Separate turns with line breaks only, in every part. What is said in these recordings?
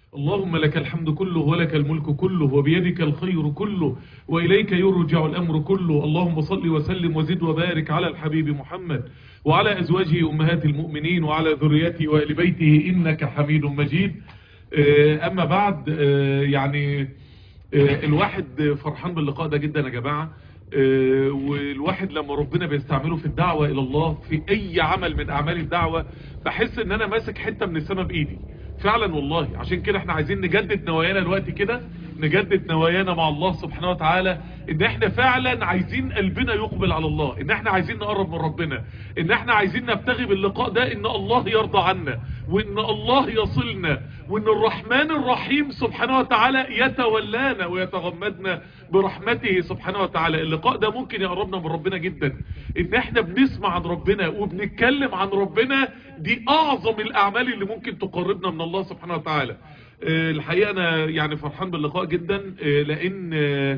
اللهم لك الحمد كله ولك الملك كله وبيدك الخير كله وإليك يرجع الأمر كله اللهم صل وسلم وزد وبارك على الحبيب محمد وعلى أزواجه أمهات المؤمنين وعلى ذريته وآل بيته إنك حميد مجيد أما بعد يعني الواحد فرحان باللقاء ده جدا يا جماعة والواحد لما ربنا بيستعمله في الدعوة إلى الله في أي عمل من أعمال الدعوة بحس إن أنا ماسك حتة من السماء بإيدي فعلا والله عشان كده احنا عايزين نجدد نوايانا الوقت كده نجدد نوايانا مع الله سبحانه وتعالى ان احنا فعلا عايزين قلبنا يقبل على الله ان احنا عايزين نقرب من ربنا ان احنا عايزين نبتغي باللقاء ده ان الله يرضى عنا وان الله يصلنا وان الرحمن الرحيم سبحانه وتعالى يتولانا ويتغمدنا برحمته سبحانه وتعالى اللقاء ده ممكن يقربنا من ربنا جدا ان احنا بنسمع عن ربنا وبنتكلم عن ربنا دي اعظم الاعمال اللي ممكن تقربنا من الله سبحانه وتعالى الحقيقة انا يعني فرحان باللقاء جدا لان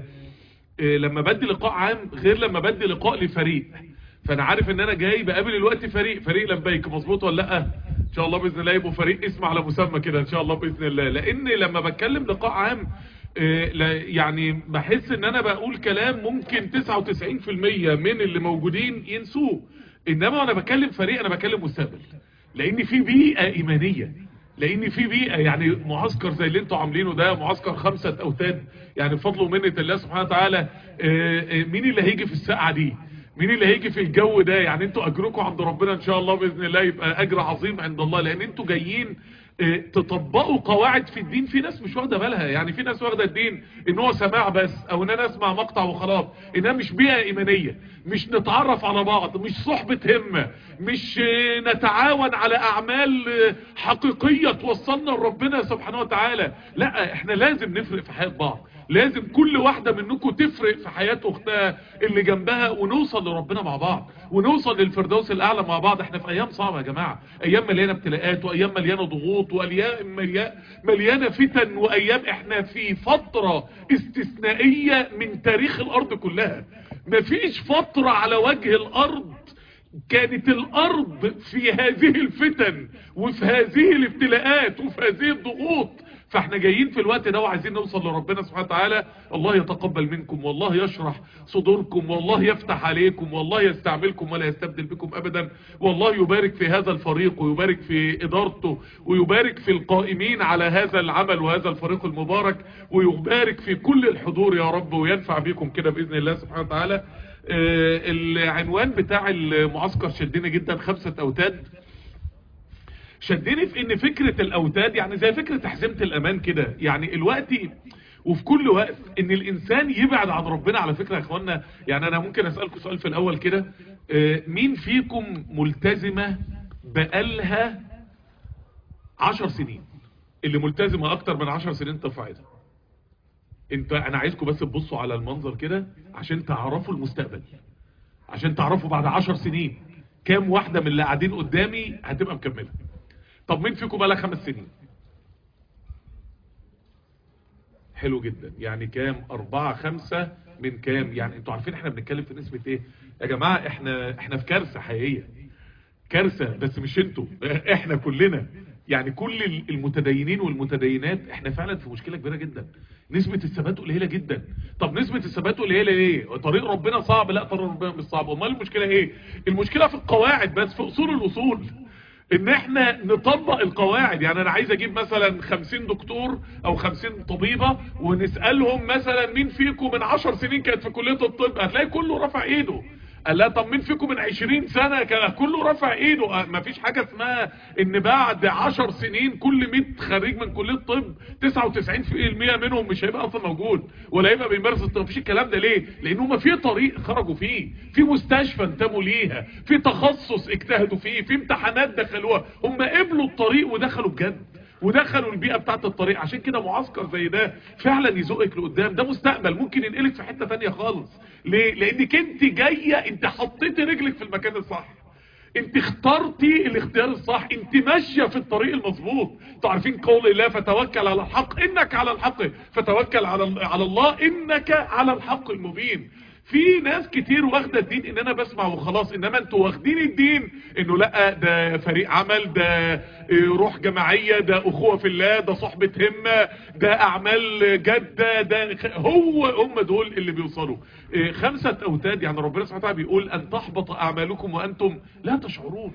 لما بدي لقاء عام غير لما بدي لقاء لفريق فانا عارف ان انا جاي بقابل الوقت فريق فريق لبيك مظبوط ولا لا ان شاء الله باذن الله يبقوا فريق اسم على مسمى كده ان شاء الله باذن الله لان لما بتكلم لقاء عام يعني بحس ان انا بقول كلام ممكن 99% من اللي موجودين ينسوه انما وانا بكلم فريق انا بكلم مستقبل لان في بيئة ايمانية لان في بيئة يعني معسكر زي اللي انتوا عاملينه ده معسكر خمسة اوتاد يعني بفضل ومنة الله سبحانه وتعالى مين اللي هيجي في الساعة دي مين اللي هيجي في الجو ده يعني انتوا اجركم عند ربنا ان شاء الله باذن الله يبقى اجر عظيم عند الله لان انتوا جايين تطبقوا قواعد في الدين في ناس مش واخده بالها يعني في ناس واخده الدين ان هو سماع بس او ان انا اسمع مقطع وخلاص انها مش بيئه ايمانيه مش نتعرف على بعض مش صحبه همه مش نتعاون على اعمال حقيقيه توصلنا لربنا سبحانه وتعالى لا احنا لازم نفرق في حياه بعض لازم كل واحدة منكم تفرق في حياة اختها اللي جنبها ونوصل لربنا مع بعض ونوصل للفردوس الاعلى مع بعض احنا في ايام صعبة يا جماعة ايام مليانة ابتلاءات وايام مليانة ضغوط وايام مليانة فتن وايام احنا في فترة استثنائية من تاريخ الارض كلها مفيش فترة على وجه الارض كانت الارض في هذه الفتن وفي هذه الابتلاءات وفي هذه الضغوط فاحنا جايين في الوقت ده وعايزين نوصل لربنا سبحانه وتعالى الله يتقبل منكم والله يشرح صدوركم والله يفتح عليكم والله يستعملكم ولا يستبدل بكم ابدا والله يبارك في هذا الفريق ويبارك في ادارته ويبارك في القائمين على هذا العمل وهذا الفريق المبارك ويبارك في كل الحضور يا رب وينفع بكم كده باذن الله سبحانه وتعالى آه العنوان بتاع المعسكر شدنا جدا خمسة اوتاد شدني في ان فكرة الاوتاد يعني زي فكرة حزمة الامان كده يعني الوقت وفي كل وقت ان الانسان يبعد عن ربنا على فكرة يا اخوانا يعني انا ممكن اسألكم سؤال في الاول كده مين فيكم ملتزمة بقالها عشر سنين اللي ملتزمة اكتر من عشر سنين ترفع ايدها انت انا عايزكم بس تبصوا على المنظر كده عشان تعرفوا المستقبل عشان تعرفوا بعد عشر سنين كام واحدة من اللي قاعدين قدامي هتبقى مكملة طب مين فيكم بقى خمس سنين حلو جدا يعني كام اربعة خمسة من كام يعني انتوا عارفين احنا بنتكلم في نسبة ايه يا جماعة احنا احنا في كارثة حقيقية كارثة بس مش انتوا احنا كلنا يعني كل المتدينين والمتدينات احنا فعلا في مشكلة كبيرة جدا نسبة الثبات قليلة جدا طب نسبة الثبات قليلة ليه طريق ربنا صعب لا طريق ربنا مش صعب امال المشكلة ايه المشكلة في القواعد بس في اصول الاصول ان احنا نطبق القواعد يعني انا عايز اجيب مثلا خمسين دكتور او خمسين طبيبة ونسألهم مثلا مين فيكم من عشر سنين كانت في كلية الطب هتلاقي كله رفع ايده قال لا طب مين فيكم من 20 سنة كان كله رفع ايده ما فيش حاجة اسمها ان بعد 10 سنين كل 100 خريج من كلية طب 99% منهم مش هيبقى اصلا موجود ولا هيبقى بيمارس الطب مفيش الكلام ده ليه لان هم في طريق خرجوا فيه في مستشفى انتموا ليها في تخصص اجتهدوا فيه في امتحانات دخلوها هم قبلوا الطريق ودخلوا بجد ودخلوا البيئة بتاعت الطريق عشان كده معسكر زي ده فعلا يزقك لقدام ده مستقبل ممكن ينقلك في حتة تانية خالص ليه لانك انت جاية انت حطيتي رجلك في المكان الصح انت اخترتي الاختيار الصح انت ماشية في الطريق المظبوط انتوا عارفين قول الله فتوكل على الحق انك على الحق فتوكل على على الله انك على الحق المبين في ناس كتير واخده الدين ان انا بسمع وخلاص انما انتوا واخدين الدين انه لا ده فريق عمل ده روح جماعيه ده اخوه في الله ده صحبه همه ده اعمال جاده ده هو هم دول اللي بيوصلوا خمسه اوتاد يعني ربنا سبحانه وتعالى بيقول ان تحبط اعمالكم وانتم لا تشعرون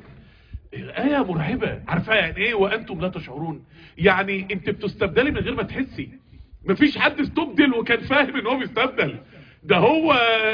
آية مرعبة عارفة يعني ايه وانتم لا تشعرون يعني انت بتستبدلي من غير ما تحسي مفيش حد استبدل وكان فاهم ان هو بيستبدل ده هو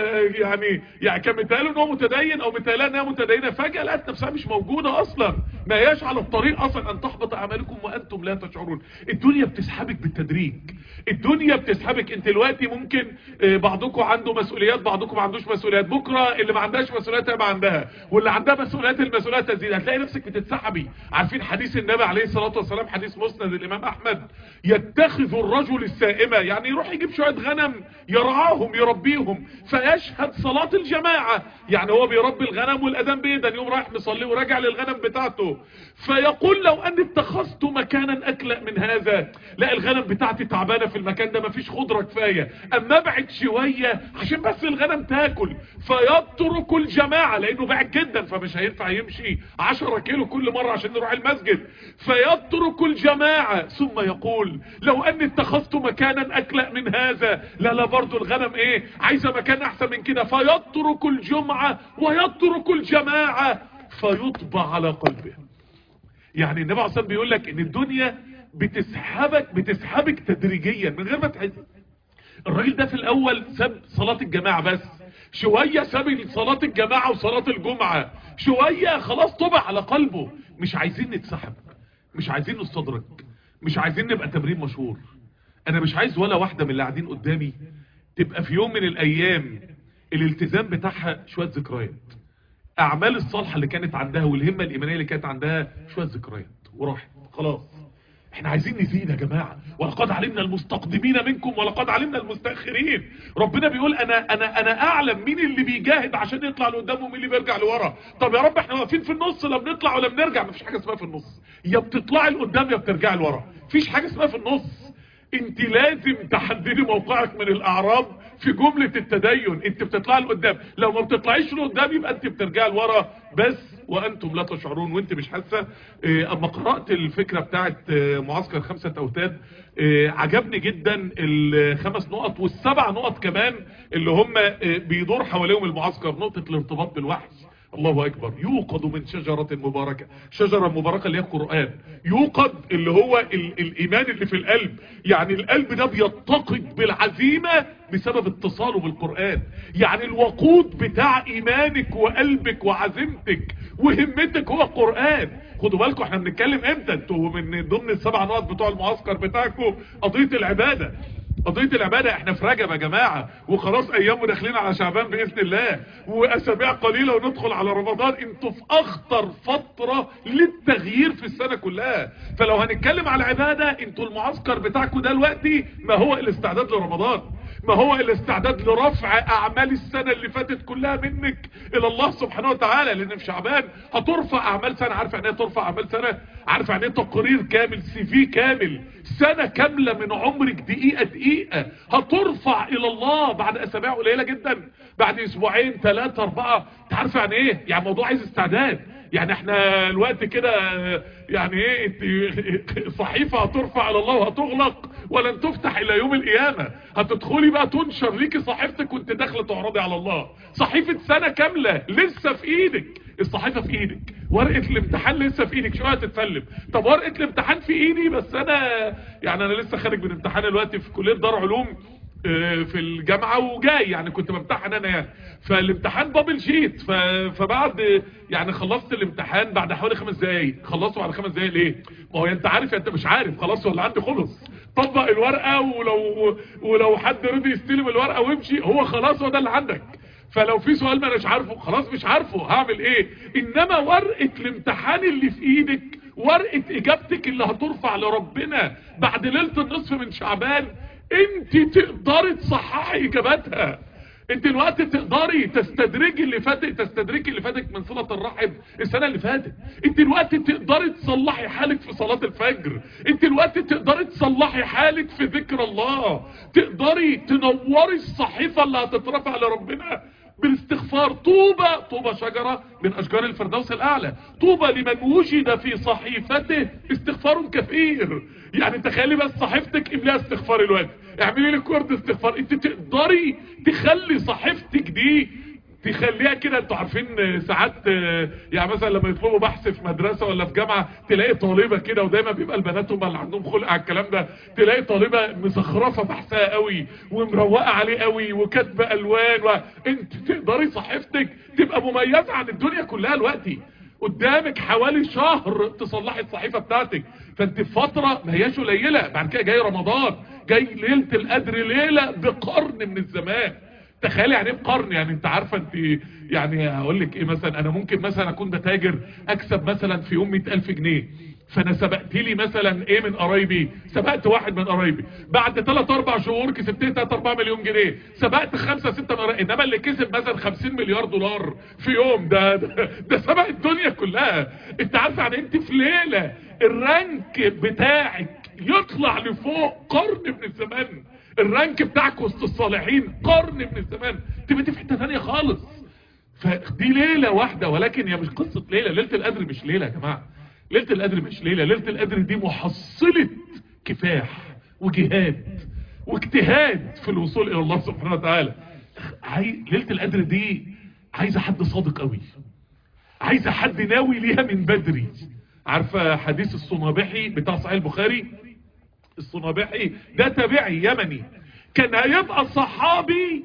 يعني يعني كان متهيأله ان هو متدين او متهيألها انها متدينه فجاه لقت نفسها مش موجوده اصلا ما هياش على الطريق اصلا ان تحبط اعمالكم وانتم لا تشعرون الدنيا بتسحبك بالتدريج الدنيا بتسحبك انت دلوقتي ممكن بعضكم عنده مسؤوليات بعضكم ما عندوش مسؤوليات بكره اللي ما عندهاش مسؤوليات هيبقى عندها واللي عندها مسؤوليات المسؤوليات تزيد هتلاقي نفسك بتتسحبي عارفين حديث النبي عليه الصلاه والسلام حديث مسند الامام احمد يتخذ الرجل السائمه يعني يروح يجيب شويه غنم يرعاهم يربيهم فيشهد صلاة الجماعة يعني هو بيربي الغنم والأذان بيدن يوم رايح مصلي وراجع للغنم بتاعته فيقول لو أن اتخذت مكانا أكلأ من هذا لا الغنم بتاعتي تعبانة في المكان ده مفيش خضرة كفاية أما ابعد شوية عشان بس الغنم تاكل فيترك الجماعة لأنه بعد جدا فمش هينفع يمشي 10 كيلو كل مرة عشان يروح المسجد فيترك الجماعة ثم يقول لو أن اتخذت مكانا أكلأ من هذا لا لا برضو الغنم ايه عايزة مكان احسن من كده فيترك الجمعة ويترك الجماعة فيطبع على قلبه يعني النبي عليه الصلاة بيقول لك ان الدنيا بتسحبك بتسحبك تدريجيا من غير ما تحس الراجل ده في الاول ساب صلاة الجماعة بس شوية ساب صلاة الجماعة وصلاة الجمعة شوية خلاص طبع على قلبه مش عايزين نتسحب مش عايزين نستدرك مش عايزين نبقى تمرين مشهور انا مش عايز ولا واحدة من اللي قاعدين قدامي تبقى في يوم من الايام الالتزام بتاعها شوية ذكريات اعمال الصالحة اللي كانت عندها والهمة الايمانية اللي كانت عندها شوية ذكريات وراحت خلاص احنا عايزين نزيد يا جماعة ولقد علمنا المستقدمين منكم ولقد علمنا المستأخرين ربنا بيقول انا انا انا اعلم مين اللي بيجاهد عشان يطلع لقدام ومين اللي بيرجع لورا طب يا رب احنا واقفين في النص لا بنطلع ولا بنرجع مفيش حاجة اسمها في النص يا بتطلعي لقدام يا بترجعي لورا مفيش حاجة اسمها في النص انت لازم تحددي موقعك من الاعراب في جملة التدين انت بتطلع لقدام لو ما بتطلعيش لقدام يبقى انت بترجع لورا بس وانتم لا تشعرون وانت مش حاسه اه اما قرات الفكره بتاعت اه معسكر خمسه اوتاد اه عجبني جدا الخمس نقط والسبع نقط كمان اللي هم بيدور حواليهم المعسكر نقطه الارتباط بالوحي الله اكبر يوقد من شجرة مباركة شجرة مباركة اللي هي القرآن يوقد اللي هو ال الايمان اللي في القلب يعني القلب ده بيتقد بالعزيمة بسبب اتصاله بالقرآن يعني الوقود بتاع ايمانك وقلبك وعزيمتك وهمتك هو القرآن خدوا بالكم احنا بنتكلم امتى انتوا من ضمن السبع نقط بتوع المعسكر بتاعكم قضية العبادة قضية العبادة احنا في رجب يا جماعة وخلاص ايام وداخلين على شعبان باذن الله واسابيع قليلة وندخل على رمضان انتوا في اخطر فترة للتغيير في السنة كلها فلو هنتكلم على العبادة انتوا المعسكر بتاعكم دلوقتي ما هو الاستعداد لرمضان ما هو الاستعداد لرفع اعمال السنة اللي فاتت كلها منك الى الله سبحانه وتعالى لان في شعبان هترفع اعمال سنة عارف يعني ايه ترفع اعمال سنة عارف يعني ايه تقرير كامل سي في كامل سنة كاملة من عمرك دقيقة دقيقة هترفع الى الله بعد اسابيع قليلة جدا بعد اسبوعين ثلاثة اربعة تعرف يعني ايه يعني موضوع عايز استعداد يعني احنا الوقت كده يعني ايه انت صحيفة هترفع على الله وهتغلق ولن تفتح الى يوم القيامة هتدخلي بقى تنشر ليكي صحيفتك وانت داخله تعرضي على الله صحيفة سنة كاملة لسه في ايدك الصحيفة في ايدك ورقة الامتحان لسه في ايدك شوية تتسلم طب ورقة الامتحان في ايدي بس انا يعني انا لسه خارج من امتحان الوقت في كلية دار علوم في الجامعة وجاي يعني كنت بمتحن انا يعني فالامتحان بابل شيت فبعد يعني خلصت الامتحان بعد حوالي خمس دقايق خلصته بعد خمس دقايق ليه ما هو انت عارف انت مش عارف خلاص ولا عندي خلص طبق الورقة ولو ولو حد رضي يستلم الورقة ويمشي هو خلاص هو ده اللي عندك فلو في سؤال ما اناش عارفه خلاص مش عارفه هعمل ايه انما ورقة الامتحان اللي في ايدك ورقة اجابتك اللي هترفع لربنا بعد ليلة النصف من شعبان انت تقدري تصححي اجاباتها انت الوقت تقدري تستدرجي اللي فاتك تستدرجي اللي فاتك من صلة الرحم السنة اللي فاتت انت الوقت تقدري تصلحي حالك في صلاة الفجر انت الوقت تقدري تصلحي حالك في ذكر الله تقدري تنوري الصحيفة اللي هتترفع لربنا بالاستغفار طوبى طوبى شجرة من أشجار الفردوس الأعلى طوبى لمن وجد في صحيفته استغفار كثير يعني تخيلي بس صحيفتك املاها استغفار الوقت اعملي لك ورد استغفار انت تقدري تخلي صحيفتك دي تخليها كده انتوا عارفين ساعات يعني مثلا لما يطلبوا بحث في مدرسة ولا في جامعة تلاقي طالبة كده ودايما بيبقى البنات هم اللي عندهم خلق على الكلام ده تلاقي طالبة مزخرفة بحثها قوي ومروقة عليه قوي وكاتبة الوان وانت تقدري صحيفتك تبقى مميزة عن الدنيا كلها دلوقتي قدامك حوالي شهر تصلحي الصحيفة بتاعتك فانت في فترة ما هياش قليلة بعد كده جاي رمضان جاي ليلة القدر ليلة بقرن من الزمان تخيلي يعني ايه بقرن يعني انت عارفة انت يعني هقول لك ايه مثلا انا ممكن مثلا اكون بتاجر اكسب مثلا في يوم 100000 جنيه فانا سبقت لي مثلا ايه من قرايبي سبقت واحد من قرايبي بعد 3 4 شهور كسبت لي 3 4 مليون جنيه سبقت 5 6 من قرايبي انما اللي كسب مثلا 50 مليار دولار في يوم ده ده, ده سبق الدنيا كلها انت عارف يعني انت في ليله الرانك بتاعك يطلع لفوق قرن من الزمان الرانك بتاعك وسط الصالحين قرن من الزمان تبقى في حته ثانيه خالص فدي ليله واحده ولكن هي مش قصه ليله ليله القدر مش ليله يا جماعه ليله القدر مش ليله ليله القدر دي محصله كفاح وجهاد واجتهاد في الوصول الى الله سبحانه وتعالى عاي... ليله القدر دي عايزه حد صادق قوي عايزه حد ناوي ليها من بدري عارفه حديث الصنابحي بتاع صحيح البخاري الصنابحي ده تابعي يمني كان هيبقى صحابي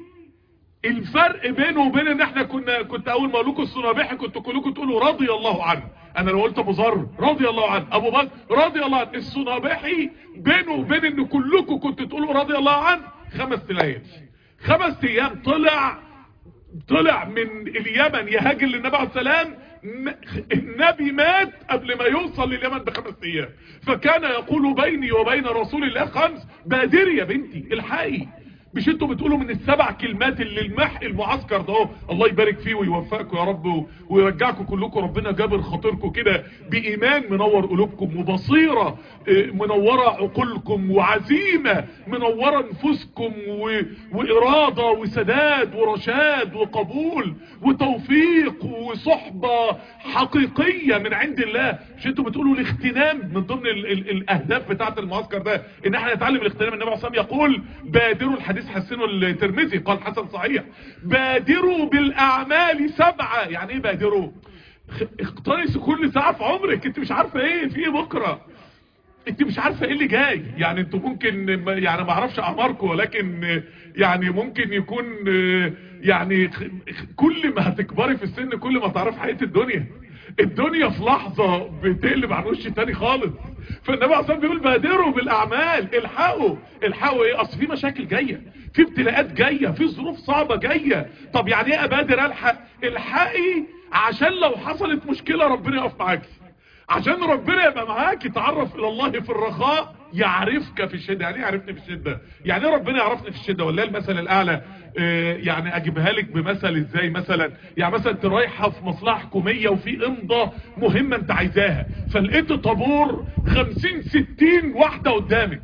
الفرق بينه وبين ان احنا كنا كنت اول ما اقول لكم الصنابحي كنت كلكم تقولوا رضي الله عنه انا لو قلت ابو ذر رضي الله عنه ابو بكر رضي الله عنه الصنابحي بينه وبين ان كلكم كنتوا تقولوا رضي الله عنه خمس ليالي خمس ايام طلع طلع من اليمن يهاجر للنبي عليه السلام النبي مات قبل ما يوصل لليمن بخمس ايام فكان يقول بيني وبين رسول الله خمس بادري يا بنتي الحقي مش انتوا بتقولوا من السبع كلمات اللي المح المعسكر ده اهو الله يبارك فيه ويوفقكم يا رب ويرجعكم كلكم ربنا جابر خاطركم كده بايمان منور قلوبكم وبصيره منوره عقولكم وعزيمه منوره نفوسكم واراده وسداد ورشاد وقبول وتوفيق وصحبه حقيقيه من عند الله مش انتوا بتقولوا الاغتنام من ضمن ال ال الاهداف بتاعه المعسكر ده ان احنا نتعلم الاغتنام النبي عليه الصلاه والسلام يقول بادروا الحديث حسنه الترمذي قال حسن صحيح بادروا بالاعمال سبعه يعني ايه بادروا اقتنصوا كل ساعه في عمرك انت مش عارفه ايه في ايه بكره انت مش عارفه ايه اللي جاي يعني انتوا ممكن يعني ما اعرفش اعماركم ولكن يعني ممكن يكون يعني كل ما هتكبري في السن كل ما تعرف حقيقه الدنيا الدنيا في لحظة بتقلب عن وش تاني خالص فالنبي عليه الصلاة بيقول بادروا بالاعمال الحقوا الحقوا ايه اصل في مشاكل جاية في ابتلاءات جاية في ظروف صعبة جاية طب يعني ايه ابادر الحق الحقي عشان لو حصلت مشكلة ربنا يقف معاكي عشان ربنا يبقى معاك يتعرف الى الله في الرخاء يعرفك في الشدة يعني يعرفني في الشدة يعني ربنا يعرفني في الشدة ولا المثل الاعلى اه يعني اجيبها لك بمثل ازاي مثلا يعني مثلا انت رايحة في مصلحة حكومية وفي امضة مهمة انت عايزاها فلقيت طابور خمسين ستين واحدة قدامك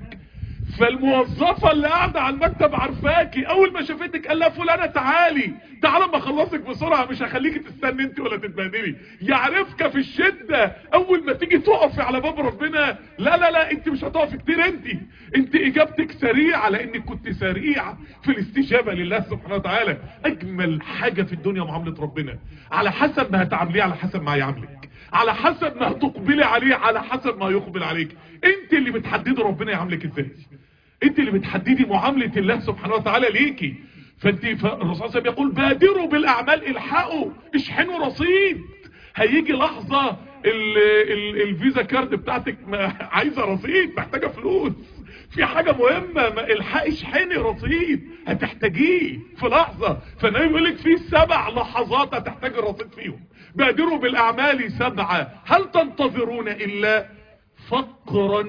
فالموظفة اللي قاعدة على المكتب عارفاكي اول ما شافتك قال لها فلانة تعالي تعالى ما اخلصك بسرعة مش هخليكي تستني انت ولا تتبهدلي يعرفك في الشدة اول ما تيجي تقفي على باب ربنا لا لا لا انت مش هتقفي كتير انت انت اجابتك سريعة لانك كنت سريعة في الاستجابة لله سبحانه وتعالى اجمل حاجة في الدنيا معاملة ربنا على حسب ما هتعامليه على حسب ما هيعاملك على حسب ما هتقبلي عليه على حسب ما يقبل عليك انت اللي بتحددي ربنا يعاملك ازاي انت اللي بتحددي معاملة الله سبحانه وتعالى ليكي فانت الرسول صلى الله عليه وسلم يقول بادروا بالاعمال الحقوا اشحنوا رصيد هيجي لحظة ال ال الفيزا كارد بتاعتك عايزة رصيد محتاجة فلوس في حاجة مهمة الحق اشحني رصيد هتحتاجيه في لحظة فالنبي بيقول لك في سبع لحظات هتحتاج الرصيد فيهم بادروا بالاعمال سبعة هل تنتظرون الا فقرا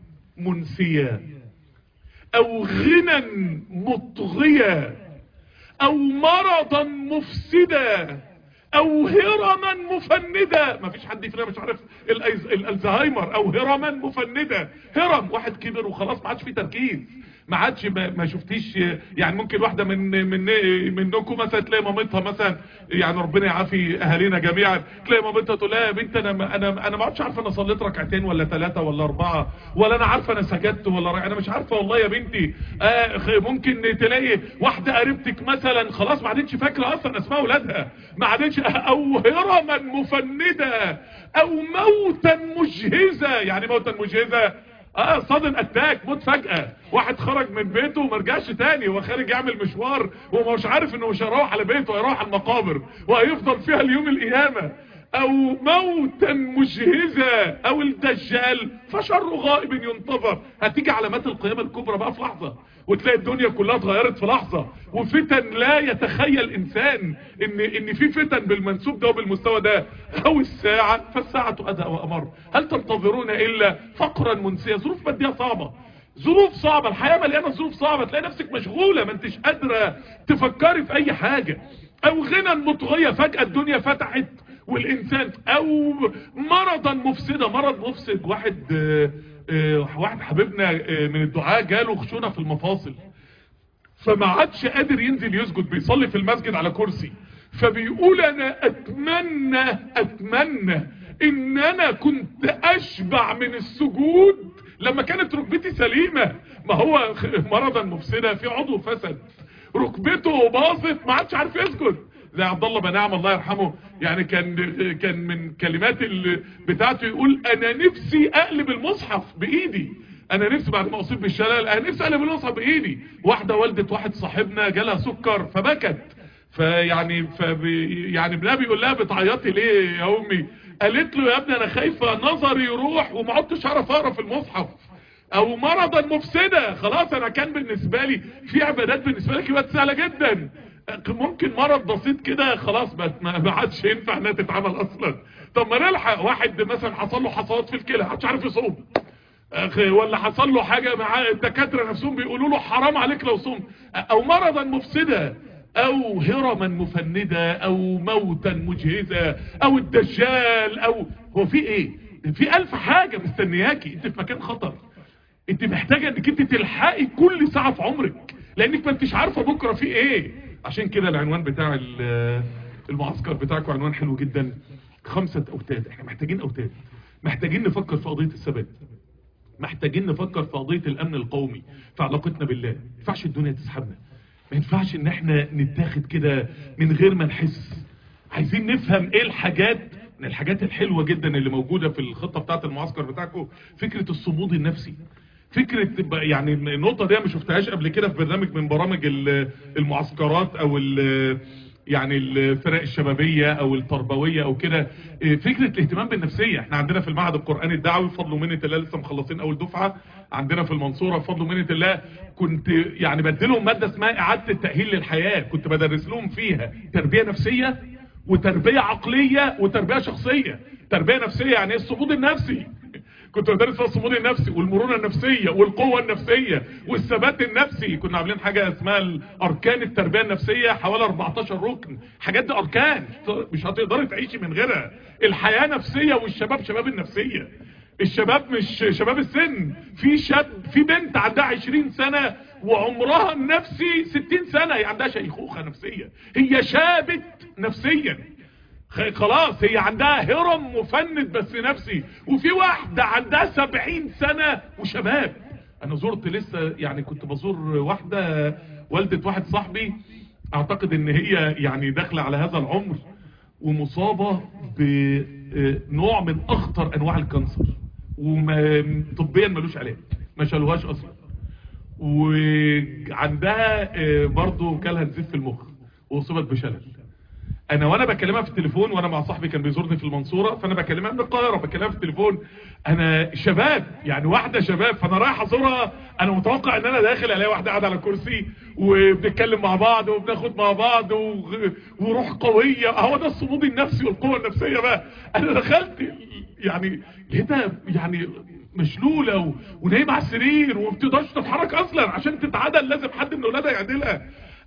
منسيا او غنى مطغيا او مرضا مفسدا او هرما مفندا ما فيش حد فينا مش عارف الأيز- الالزهايمر او هرما مفندا هرم واحد كبر وخلاص ما عادش فيه تركيز ما عادش ما, ما شفتيش يعني ممكن واحده من من منكم مثلا تلاقي مامتها مثلا يعني ربنا يعافي اهالينا جميعا تلاقي مامتها تقول لها يا بنت انا ما- انا انا ما عادش عارفه انا صليت ركعتين ولا ثلاثه ولا اربعه ولا انا عارفه انا سجدت ولا رأي. انا مش عارفه والله يا بنتي آه خ- ممكن تلاقي واحده قريبتك مثلا خلاص ما عادتش فاكره اصلا اسماء اولادها ما عادتش او هرما مفنده او موتا مجهزه يعني موتا مجهزه اه صادن اتاك موت فجأة واحد خرج من بيته وما رجعش تاني هو خارج يعمل مشوار وهو مش عارف انه مش هيروح على بيته هيروح على المقابر وهيفضل فيها اليوم القيامة او موتا مجهزة او الدجال فشر غائب ينتظر هتيجي علامات القيامة الكبرى بقى في لحظة وتلاقي الدنيا كلها اتغيرت في لحظة وفتن لا يتخيل انسان ان ان في فتن بالمنسوب ده وبالمستوى ده او الساعة فالساعة ادى وامر هل تنتظرون الا فقرا منسيا ظروف مادية صعبة ظروف صعبة الحياة مليانة ظروف صعبة تلاقي نفسك مشغولة ما انتش قادرة تفكري في اي حاجة او غنى مطغية فجأة الدنيا فتحت والانسان او مرضا مفسدة مرض مفسد واحد آه، آه، واحد حبيبنا آه، من الدعاء جاله خشونة في المفاصل فما عادش قادر ينزل يسجد بيصلي في المسجد على كرسي فبيقول انا اتمنى اتمنى ان انا كنت اشبع من السجود لما كانت ركبتي سليمة ما هو مرضا مفسدة في عضو فسد ركبته باظت ما عادش عارف يسجد زي عبد الله بن نعم الله يرحمه يعني كان كان من كلمات ال- بتاعته يقول انا نفسي اقلب المصحف بايدي انا نفسي بعد ما اصيب بالشلل انا نفسي اقلب المصحف بايدي واحده والده واحد صاحبنا جالها سكر فبكت فيعني فبي يعني ابنها بيقول لها بتعيطي ليه يا امي قالت له يا ابني انا خايفه نظري يروح وما عدتش اعرف اقرا في المصحف او مرضا مفسدة خلاص انا كان بالنسبة لي في عبادات بالنسبة لك بقت سهلة جدا ممكن مرض بسيط كده خلاص بقت ما ما عادش ينفع انها تتعمل اصلا طب ما نلحق واحد مثلا حصل له حصوات في الكلى محدش عارف يصوم أخي ولا حصل له حاجة مع الدكاترة نفسهم بيقولوا له حرام عليك لو صوم او مرضا مفسدة او هرما مفندة او موتا مجهزة او الدجال او هو في ايه في الف حاجة مستنياكي انت في مكان خطر انت محتاجة انك انت تلحقي كل ساعة في عمرك لانك ما انتش عارفة بكرة في ايه عشان كده العنوان بتاع ال- المعسكر بتاعكم عنوان حلو جدا خمسة اوتاد احنا محتاجين اوتاد محتاجين نفكر في قضية الثبات محتاجين نفكر في قضية الامن القومي في علاقتنا بالله ما ينفعش الدنيا تسحبنا ما ينفعش ان احنا نتاخد كده من غير ما نحس عايزين نفهم ايه الحاجات من الحاجات الحلوة جدا اللي موجودة في الخطة بتاعت المعسكر بتاعكم فكرة الصمود النفسي فكرة يعني النقطة دي ما شفتهاش قبل كده في برنامج من برامج ال- المعسكرات او ال- يعني الفرق الشبابية او التربوية او كده إيه، فكرة الاهتمام بالنفسية احنا عندنا في المعهد القرآني الدعوي بفضل ومنة الله لسه مخلصين اول دفعة عندنا في المنصورة بفضل ومنة الله كنت يعني بديلهم مادة اسمها اعادة التأهيل للحياة كنت بدرس لهم فيها تربية نفسية وتربية عقلية وتربية شخصية تربية نفسية يعني ايه الصمود النفسي كنت بدرس فيها الصمود النفسي والمرونة النفسية والقوة النفسية والثبات النفسي كنا عاملين حاجة اسمها الاركان التربية النفسية حوالي 14 ركن حاجات دي اركان مش هتقدري تعيشي من غيرها الحياة نفسية والشباب شباب النفسية الشباب مش شباب السن في شاب في بنت عندها 20 سنة وعمرها النفسي 60 سنة هي عندها شيخوخة نفسية هي شابت نفسيا خ- خلاص هي عندها هرم مفند بس نفسي وفي واحدة عندها 70 سنة وشباب انا زرت لسه يعني كنت بزور واحدة والدة واحد صاحبي اعتقد ان هي يعني داخلة على هذا العمر ومصابة بنوع من اخطر انواع الكانسر وطبيا ملوش علاج ما شالوهاش اصلا وعندها آه، برضو جالها نزيف في المخ واصيبت بشلل انا وانا بكلمها في التليفون وانا مع صاحبي كان بيزورني في المنصورة فانا بكلمها من القاهرة بكلمها في التليفون انا شباب يعني واحدة شباب فانا رايح ازورها انا متوقع ان انا داخل الاقي واحدة قاعدة على كرسي وبنتكلم مع بعض وبناخد مع بعض و- وروح قوية هو ده الصمود النفسي والقوة النفسية بقى انا دخلت يعني لقيتها يعني مشلولة و- ونايمة على السرير وما بتقدرش تتحرك اصلا عشان تتعدل لازم حد من اولادها يعدلها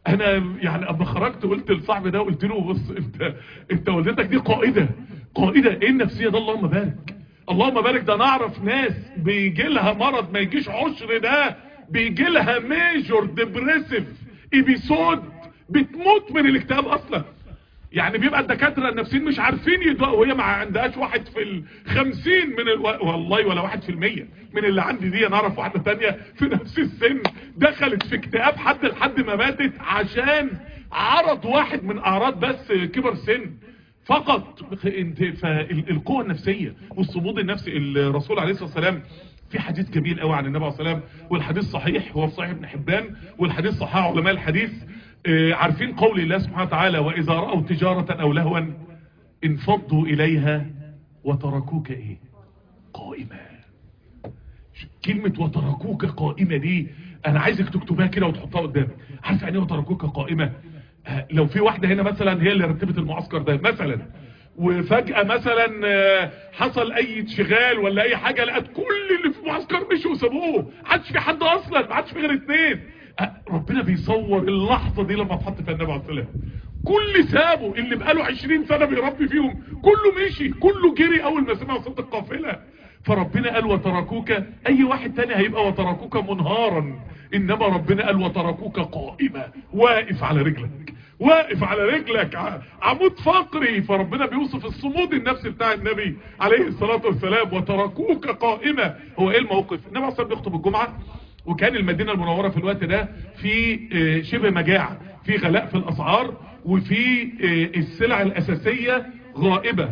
انا يعني اما خرجت قلت لصاحبي ده قلت له بص انت انت والدتك دي قائده قائده ايه النفسيه ده اللهم بارك اللهم بارك ده نعرف ناس بيجي لها مرض ما يجيش عشر ده بيجي لها ميجور ديبريسيف ابيسود بتموت من الاكتئاب اصلا يعني بيبقى الدكاترة النفسيين مش عارفين يدوقوا وهي ما عندهاش واحد في الخمسين من ال... والله ولا واحد في المية من اللي عندي دي انا اعرف واحدة تانية في نفس السن دخلت في اكتئاب حد لحد ما ماتت عشان عرض واحد من اعراض بس كبر سن فقط انت فالقوة النفسية والصمود النفسي الرسول عليه الصلاة والسلام في حديث جميل قوي عن النبي عليه الصلاة والسلام والحديث صحيح هو في صحيح ابن حبان والحديث صحيح علماء الحديث عارفين قول الله سبحانه وتعالى وإذا رأوا تجارة أو لهوا انفضوا إليها وتركوك إيه قائمة كلمة وتركوك قائمة دي أنا عايزك تكتبها كده وتحطها قدامك عارف يعني وتركوك قائمة لو في واحدة هنا مثلا هي اللي رتبت المعسكر ده مثلا وفجأة مثلا حصل اي انشغال ولا اي حاجة لقت كل اللي في المعسكر مشوا وسابوه عادش في حد اصلا ما عادش في غير اتنين ربنا بيصور اللحظة دي لما اتحط في النبي عليه الصلاة كل سابه اللي بقاله 20 سنة بيربي فيهم كله مشي كله جري اول ما سمع صوت القافلة فربنا قال وتركوك اي واحد تاني هيبقى وتركوك منهارا انما ربنا قال وتركوك قائمة واقف على رجلك واقف على رجلك عمود فقري فربنا بيوصف الصمود النفسي بتاع النبي عليه الصلاة والسلام وتركوك قائمة هو ايه الموقف النبي عليه الصلاة بيخطب الجمعة وكان المدينة المنورة في الوقت ده في شبه مجاعة في غلاء في الاسعار وفي السلع الاساسية غائبة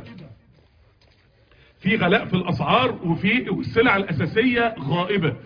في غلاء في الاسعار وفي السلع الاساسية غائبة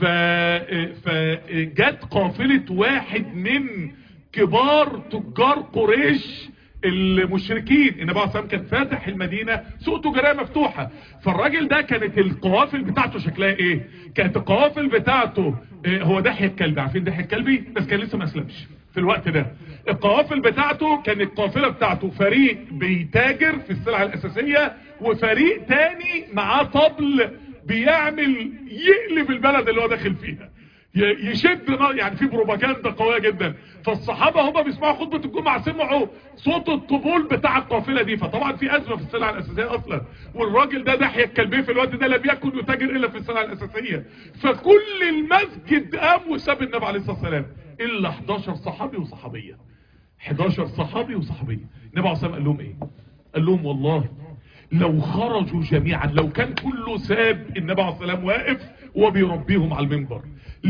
فجت قافلة واحد من كبار تجار قريش المشركين النبي عليه الصلاه كان فاتح المدينه سوق تجاريه مفتوحه فالراجل ده كانت القوافل بتاعته شكلها ايه كانت القوافل بتاعته إيه هو دحية الكلبي عارفين دحية الكلبي بس كان لسه ما اسلمش في الوقت ده القوافل بتاعته كانت القافله بتاعته فريق بيتاجر في السلع الاساسيه وفريق تاني معاه طبل بيعمل يقلب البلد اللي هو داخل فيها يشد يعني في بروباجندا قويه جدا فالصحابه هم بيسمعوا خطبه الجمعه سمعوا صوت الطبول بتاع القافله دي فطبعا في ازمه في السلع الاساسيه اصلا والراجل ده دحية الكلبيه في الوقت ده لم يكن يتاجر الا في السلع الاساسيه فكل المسجد قام وساب النبي عليه الصلاه والسلام الا 11 صحابي وصحابيه 11 صحابي وصحابيه النبي عليه الصلاه والسلام قال لهم ايه قال لهم والله لو خرجوا جميعا لو كان كله ساب النبي عليه الصلاه والسلام واقف وبيربيهم على المنبر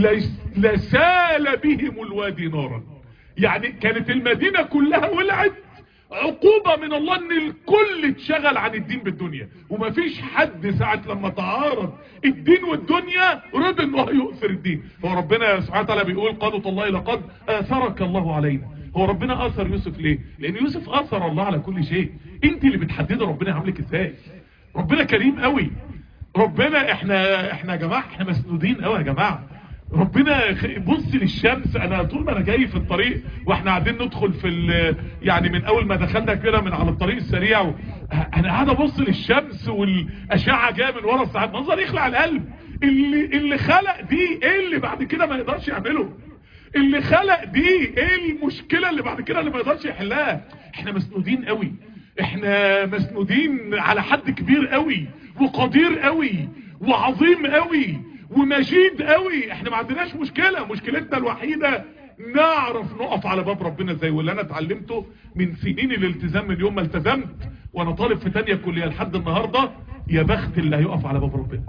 لسال بهم الوادي نارا يعني كانت المدينة كلها ولعت عقوبة من الله ان الكل اتشغل عن الدين بالدنيا ومفيش حد ساعة لما تعارض الدين والدنيا رضى انه هيؤثر الدين هو ربنا سبحانه وتعالى بيقول قالوا الله لقد اثرك الله علينا هو ربنا اثر يوسف ليه لان يوسف اثر الله على كل شيء انت اللي بتحددي ربنا عاملك ازاي ربنا كريم قوي ربنا احنا احنا يا جماعه احنا مسنودين قوي يا جماعه ربنا بص للشمس انا طول ما انا جاي في الطريق واحنا قاعدين ندخل في يعني من اول ما دخلنا كده من على الطريق السريع و... انا قاعد ابص للشمس والاشعه جايه من ورا الساعات منظر يخلع القلب اللي اللي خلق دي ايه اللي بعد كده ما يقدرش يعمله اللي خلق دي ايه المشكله اللي بعد كده اللي ما يقدرش يحلها احنا مسنودين قوي احنا مسنودين على حد كبير قوي وقدير قوي وعظيم قوي ومجيد قوي احنا ما عندناش مشكلة مشكلتنا الوحيدة نعرف نقف على باب ربنا ازاي واللي انا اتعلمته من سنين الالتزام من يوم ما التزمت وانا طالب في تانية كلية لحد النهاردة يا بخت اللي هيقف على باب ربنا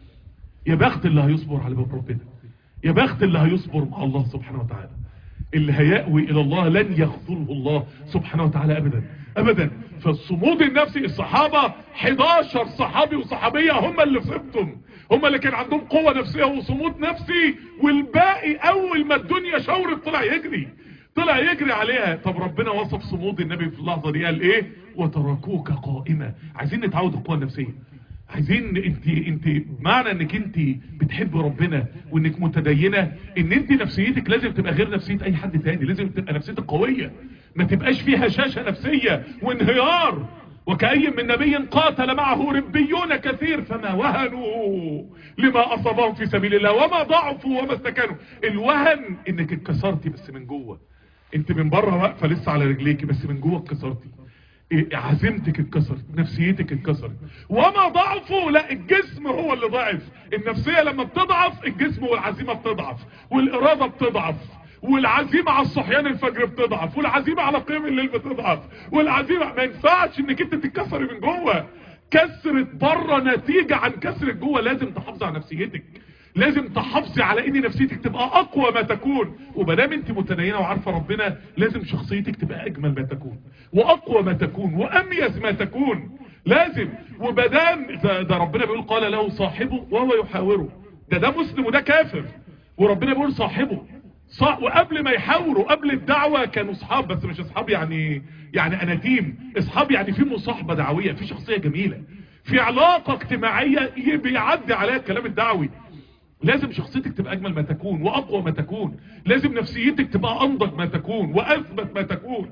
يا بخت اللي هيصبر على باب ربنا يا بخت اللي هيصبر مع الله سبحانه وتعالى اللي هيأوي الى الله لن يخذله الله سبحانه وتعالى ابدا ابدا فالصمود النفسي الصحابة 11 صحابي وصحابية هم اللي صبتم هم اللي كان عندهم قوة نفسية وصمود نفسي والباقي اول ما الدنيا شورت طلع يجري طلع يجري عليها طب ربنا وصف صمود النبي في اللحظة دي قال ايه وتركوك قائمة عايزين نتعود القوة النفسية عايزين انت انت معنى انك انت بتحب ربنا وانك متدينة ان انت نفسيتك لازم تبقى غير نفسية اي حد تاني لازم تبقى نفسيتك قوية ما تبقاش فيها شاشة نفسية وانهيار وكأي من نبي قاتل معه ربيون كثير فما وهنوا لما أصابهم في سبيل الله وما ضعفوا وما استكانوا الوهن انك اتكسرتي بس من جوه انت من بره واقفه لسه على رجليكي بس من جوه اتكسرتي إيه، عزيمتك اتكسرت نفسيتك اتكسرت وما ضعفه لا الجسم هو اللي ضعف النفسية لما بتضعف الجسم والعزيمة بتضعف والإرادة بتضعف والعزيمة على الصحيان الفجر بتضعف والعزيمة على قيام الليل بتضعف والعزيمة ما ينفعش انك انت تتكسري من جوه كسرة بره نتيجة عن كسرة جوه لازم تحافظي على نفسيتك لازم تحافظي على ان نفسيتك تبقى اقوى ما تكون ومادام انت متدينه وعارفه ربنا لازم شخصيتك تبقى اجمل ما تكون واقوى ما تكون واميز ما تكون لازم ومادام ده, ده ربنا بيقول قال له صاحبه وهو يحاوره ده ده مسلم وده كافر وربنا بيقول صاحبه صح وقبل ما يحاوروا قبل الدعوة كانوا اصحاب بس مش اصحاب يعني يعني اناتيم اصحاب يعني في مصاحبة دعوية في شخصية جميلة في علاقة اجتماعية بيعدي عليها الكلام الدعوي لازم شخصيتك تبقى اجمل ما تكون واقوى ما تكون لازم نفسيتك تبقى انضج ما تكون واثبت ما تكون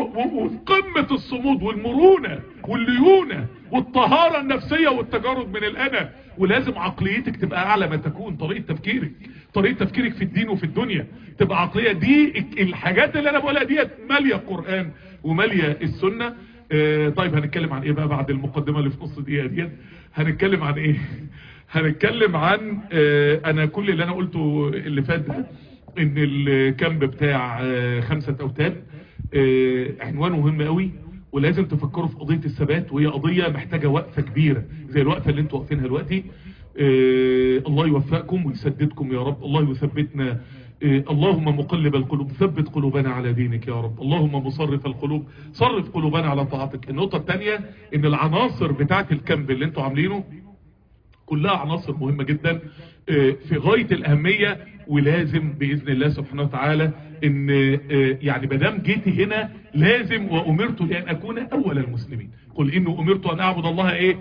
وقمة الصمود والمرونة والليونة والطهارة النفسية والتجارد من الانا ولازم عقليتك تبقى اعلى ما تكون طريقة تفكيرك طريقة تفكيرك في الدين وفي الدنيا تبقى عقلية دي الحاجات اللي انا بقولها ديت مالية القرآن ومالية السنة اه طيب هنتكلم عن ايه بقى بعد المقدمة اللي في نص دقيقة ديت هنتكلم عن ايه هنتكلم عن اه انا كل اللي انا قلته اللي فات ده ان الكامب بتاع اه خمسة اوتاد عنوان مهم قوي ولازم تفكروا في قضية الثبات وهي قضية محتاجة وقفة كبيرة زي الوقفة اللي انتوا واقفينها دلوقتي الله يوفقكم ويسددكم يا رب الله يثبتنا اللهم مقلب القلوب ثبت قلوبنا على دينك يا رب اللهم مصرف القلوب صرف قلوبنا على طاعتك النقطة الثانية ان العناصر بتاعة الكامب اللي انتوا عاملينه كلها عناصر مهمة جدا في غاية الأهمية ولازم بإذن الله سبحانه وتعالى ان يعني مدام جيتي هنا لازم وأمرت لأن أكون أول المسلمين قل إنه أمرت أن أعبد الله إيه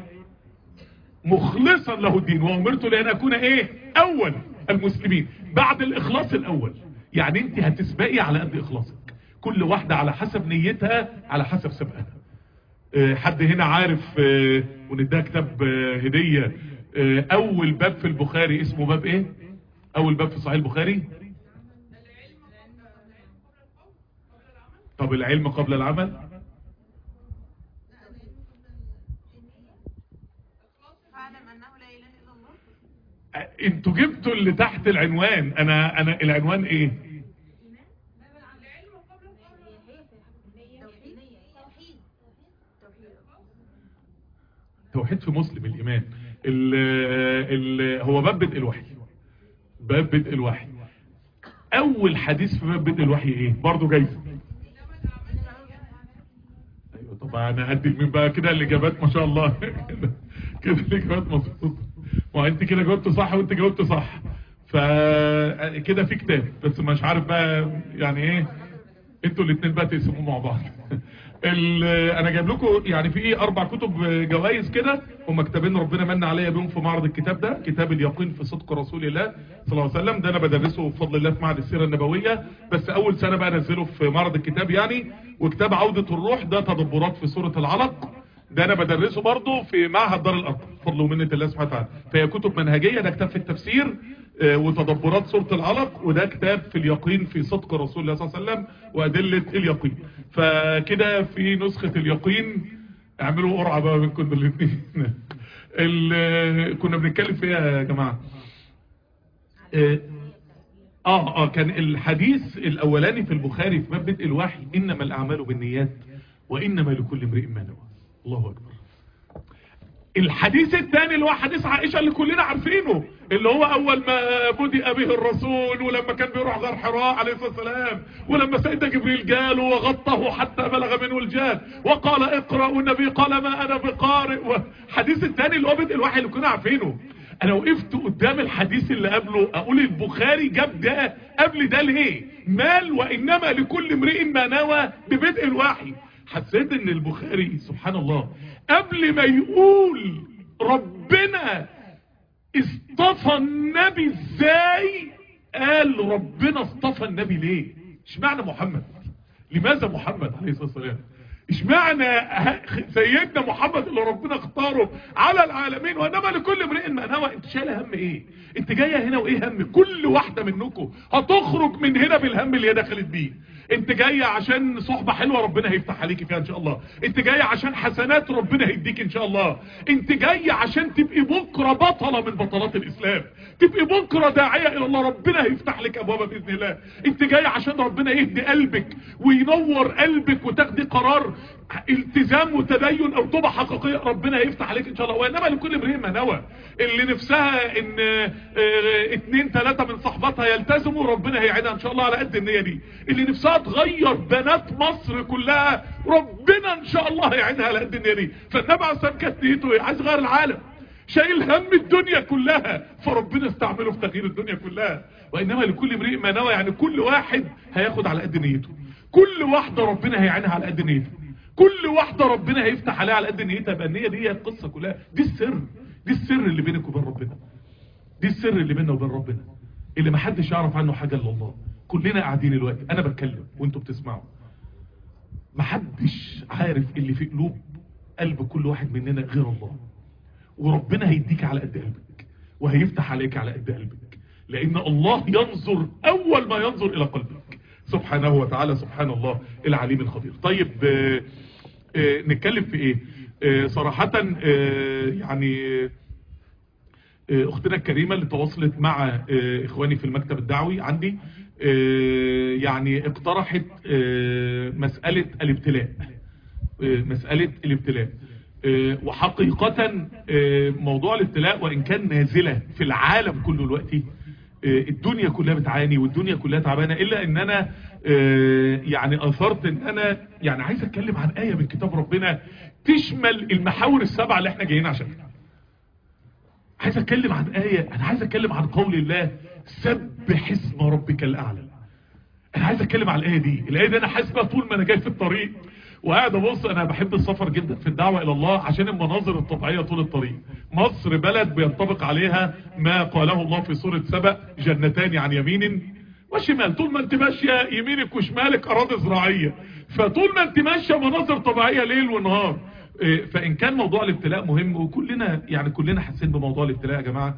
مخلصا له الدين وأمرت لأن أكون إيه أول المسلمين بعد الإخلاص الأول يعني أنت هتسبقي على قد إخلاصك كل واحدة على حسب نيتها على حسب سبقها حد هنا عارف ونديها كتاب هدية اول باب في البخاري اسمه باب ايه اول باب في صحيح البخاري طب العلم قبل العمل انتوا جبتوا اللي تحت العنوان انا انا العنوان ايه توحيد في مسلم الايمان ال ال هو باب بدء الوحي باب بدء الوحي اول حديث في باب بدء الوحي ايه برضه جايزه ايوه طبعا انا هدي مين بقى كده الاجابات ما شاء الله كده الاجابات مظبوطه ما انت كده جاوبت صح وانت جاوبت صح فكده في كتاب بس مش عارف بقى يعني ايه انتوا الاثنين بقى تقسموه مع بعض انا جايب لكم يعني في اربع كتب جوائز كده هم كتابين ربنا من عليا بيهم في معرض الكتاب ده كتاب اليقين في صدق رسول الله صلى الله عليه وسلم ده انا بدرسه بفضل الله في معهد السيره النبويه بس اول سنه بقى انزله في معرض الكتاب يعني وكتاب عوده الروح ده تدبرات في سوره العلق ده انا بدرسه برضه في معهد دار الارض بفضل ومنه الله سبحانه وتعالى فهي كتب منهجيه ده كتاب في التفسير وتدبرات سورة العلق وده كتاب في اليقين في صدق رسول الله صلى الله عليه وسلم وأدلة اليقين فكده في نسخة اليقين اعملوا قرعة بقى بينكم الاثنين كنا بنتكلم فيها يا جماعة اه اه كان الحديث الاولاني في البخاري في باب بدء الوحي انما الاعمال بالنيات وانما لكل امرئ ما نوى الله اكبر الحديث الثاني اللي هو حديث عائشة اللي كلنا عارفينه اللي هو اول ما بدأ به الرسول ولما كان بيروح غار حراء عليه الصلاة والسلام ولما سيدنا جبريل جاله وغطه حتى بلغ منه الجال وقال اقرأ والنبي قال ما انا بقارئ حديث الثاني اللي هو بدء الوحي اللي كنا عارفينه انا وقفت قدام الحديث اللي قبله اقول البخاري جاب ده قبل ده ليه مال وانما لكل امرئ ما نوى ببدء الوحي حسيت ان البخاري سبحان الله قبل ما يقول ربنا اصطفى النبي ازاي قال ربنا اصطفى النبي ليه اشمعنى محمد لماذا محمد عليه الصلاة والسلام اشمعنى سيدنا محمد اللي ربنا اختاره على العالمين وانما لكل امرئ ما نوى انت شايله هم ايه انت جايه هنا وايه هم كل واحده منكم هتخرج من هنا بالهم اللي هي دخلت بيه انت جاية عشان صحبة حلوة ربنا هيفتح عليكي فيها ان شاء الله انت جاية عشان حسنات ربنا هيديك ان شاء الله انت جاية عشان تبقي بكرة بطلة من بطلات الاسلام تبقي بكرة داعية الى الله ربنا هيفتح لك ابوابها باذن الله انت جاية عشان ربنا يهدي قلبك وينور قلبك وتاخدي قرار التزام وتدين او توبة حقيقية ربنا هيفتح عليك ان شاء الله وانما لكل امرئ ما نوى اللي نفسها ان اه اه اتنين تلاتة من صحباتها يلتزموا ربنا هيعينها ان شاء الله على قد النية دي اللي نفسها تغير بنات مصر كلها ربنا ان شاء الله هيعينها على قد النية دي فالنبي عليه الصلاة كانت نيته ايه عايز يغير العالم شايل هم الدنيا كلها فربنا استعمله في تغيير الدنيا كلها وانما لكل امرئ ما نوى يعني كل واحد هياخد على قد نيته كل واحدة ربنا هيعينها على قد نيته كل واحدة ربنا هيفتح عليها على قد نيتها يبقى النية دي هي القصة كلها دي السر دي السر اللي بينك وبين ربنا دي السر اللي بيننا وبين ربنا اللي محدش يعرف عنه حاجة الا الله كلنا قاعدين دلوقتي انا بتكلم وانتوا بتسمعوا محدش عارف اللي في قلوب قلب كل واحد مننا غير الله وربنا هيديك على قد قلبك وهيفتح عليك على قد قلبك لان الله ينظر اول ما ينظر الى قلبك سبحانه وتعالى سبحان الله العليم الخبير طيب آآ آآ نتكلم في ايه صراحة يعني اختنا الكريمة اللي تواصلت مع اخواني في المكتب الدعوي عندي يعني اقترحت مسألة الابتلاء مسألة الابتلاء وحقيقة موضوع الابتلاء وان كان نازلة في العالم كله دلوقتي الدنيا كلها بتعاني والدنيا كلها تعبانة الا ان انا يعني اثرت ان انا يعني عايز اتكلم عن آية من كتاب ربنا تشمل المحاور السبعة اللي احنا جايين عشانها عايز اتكلم عن آية انا عايز اتكلم عن قول الله سبح اسم ربك الاعلى انا عايز اتكلم عن الآية دي الآية دي انا حاسس بقى طول ما انا جاي في الطريق وقاعد ابص انا بحب السفر جدا في الدعوة الى الله عشان المناظر الطبيعية طول الطريق مصر بلد بينطبق عليها ما قاله الله في سورة سبأ جنتان عن يمين وشمال طول ما انت ماشية يمينك وشمالك اراضي زراعية فطول ما انت ماشية مناظر طبيعية ليل ونهار فان كان موضوع الابتلاء مهم وكلنا يعني كلنا حاسين بموضوع الابتلاء يا جماعة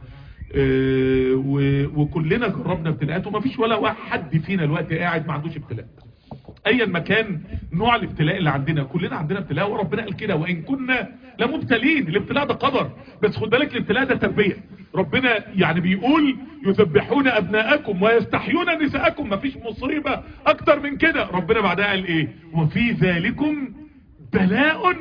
وكلنا جربنا ابتلاءات وما فيش ولا واحد فينا الوقت قاعد ما عندوش ابتلاء ايا ما كان نوع الابتلاء اللي عندنا كلنا عندنا ابتلاء وربنا قال كده وان كنا لمبتلين الابتلاء ده قدر بس خد بالك الابتلاء ده تربيه ربنا يعني بيقول يذبحون ابناءكم ويستحيون نساءكم مفيش مصيبه اكتر من كده ربنا بعدها قال ايه وفي ذلكم بلاء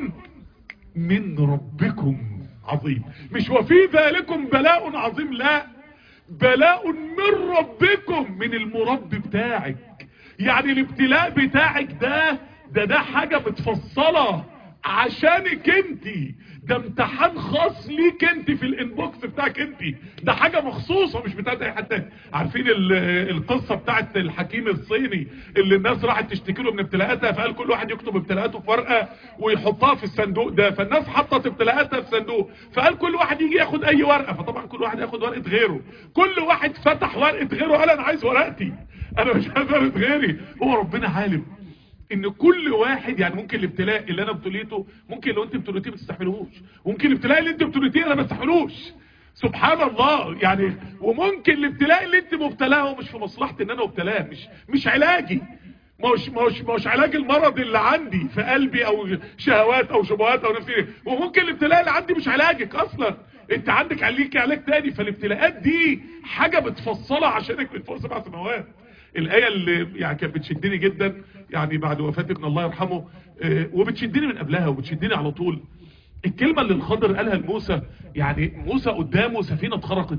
من ربكم عظيم مش وفي ذلكم بلاء عظيم لا بلاء من ربكم من المربي بتاعك يعني الابتلاء بتاعك ده ده ده حاجة متفصلة عشانك انت ده امتحان خاص ليك انت في الانبوكس بتاعك انت ده حاجة مخصوصة مش بتاعت اي حد تاني عارفين القصة بتاعت الحكيم الصيني اللي الناس راحت تشتكي له من ابتلاءاتها فقال كل واحد يكتب ابتلاءاته في ورقة ويحطها في الصندوق ده فالناس حطت ابتلاءاتها في صندوق فقال كل واحد يجي ياخد اي ورقة فطبعا كل واحد ياخد ورقة غيره كل واحد فتح ورقة غيره قال انا عايز ورقتي انا مش عايز ورقة غيري هو ربنا عالم ان كل واحد يعني ممكن الابتلاء اللي انا ابتليته ممكن لو انت ابتليتيه ما تستحملوش ممكن الابتلاء اللي انت ابتليتيه انا ما استحملوش سبحان الله يعني وممكن الابتلاء اللي انت مبتلاه هو مش في مصلحتي ان انا ابتلاه مش مش علاجي مش مش مش علاج المرض اللي عندي في قلبي او شهوات او شبهات او نفسي وممكن الابتلاء اللي عندي مش علاجك اصلا انت عندك عليك علاج تاني فالابتلاءات دي حاجة بتفصلها عشانك من فوق سبع سنوات الآية اللي يعني كانت بتشدني جدا يعني بعد وفاة ابن الله يرحمه اه وبتشدني من قبلها وبتشدني على طول الكلمة اللي الخضر قالها لموسى يعني موسى قدامه سفينة اتخرقت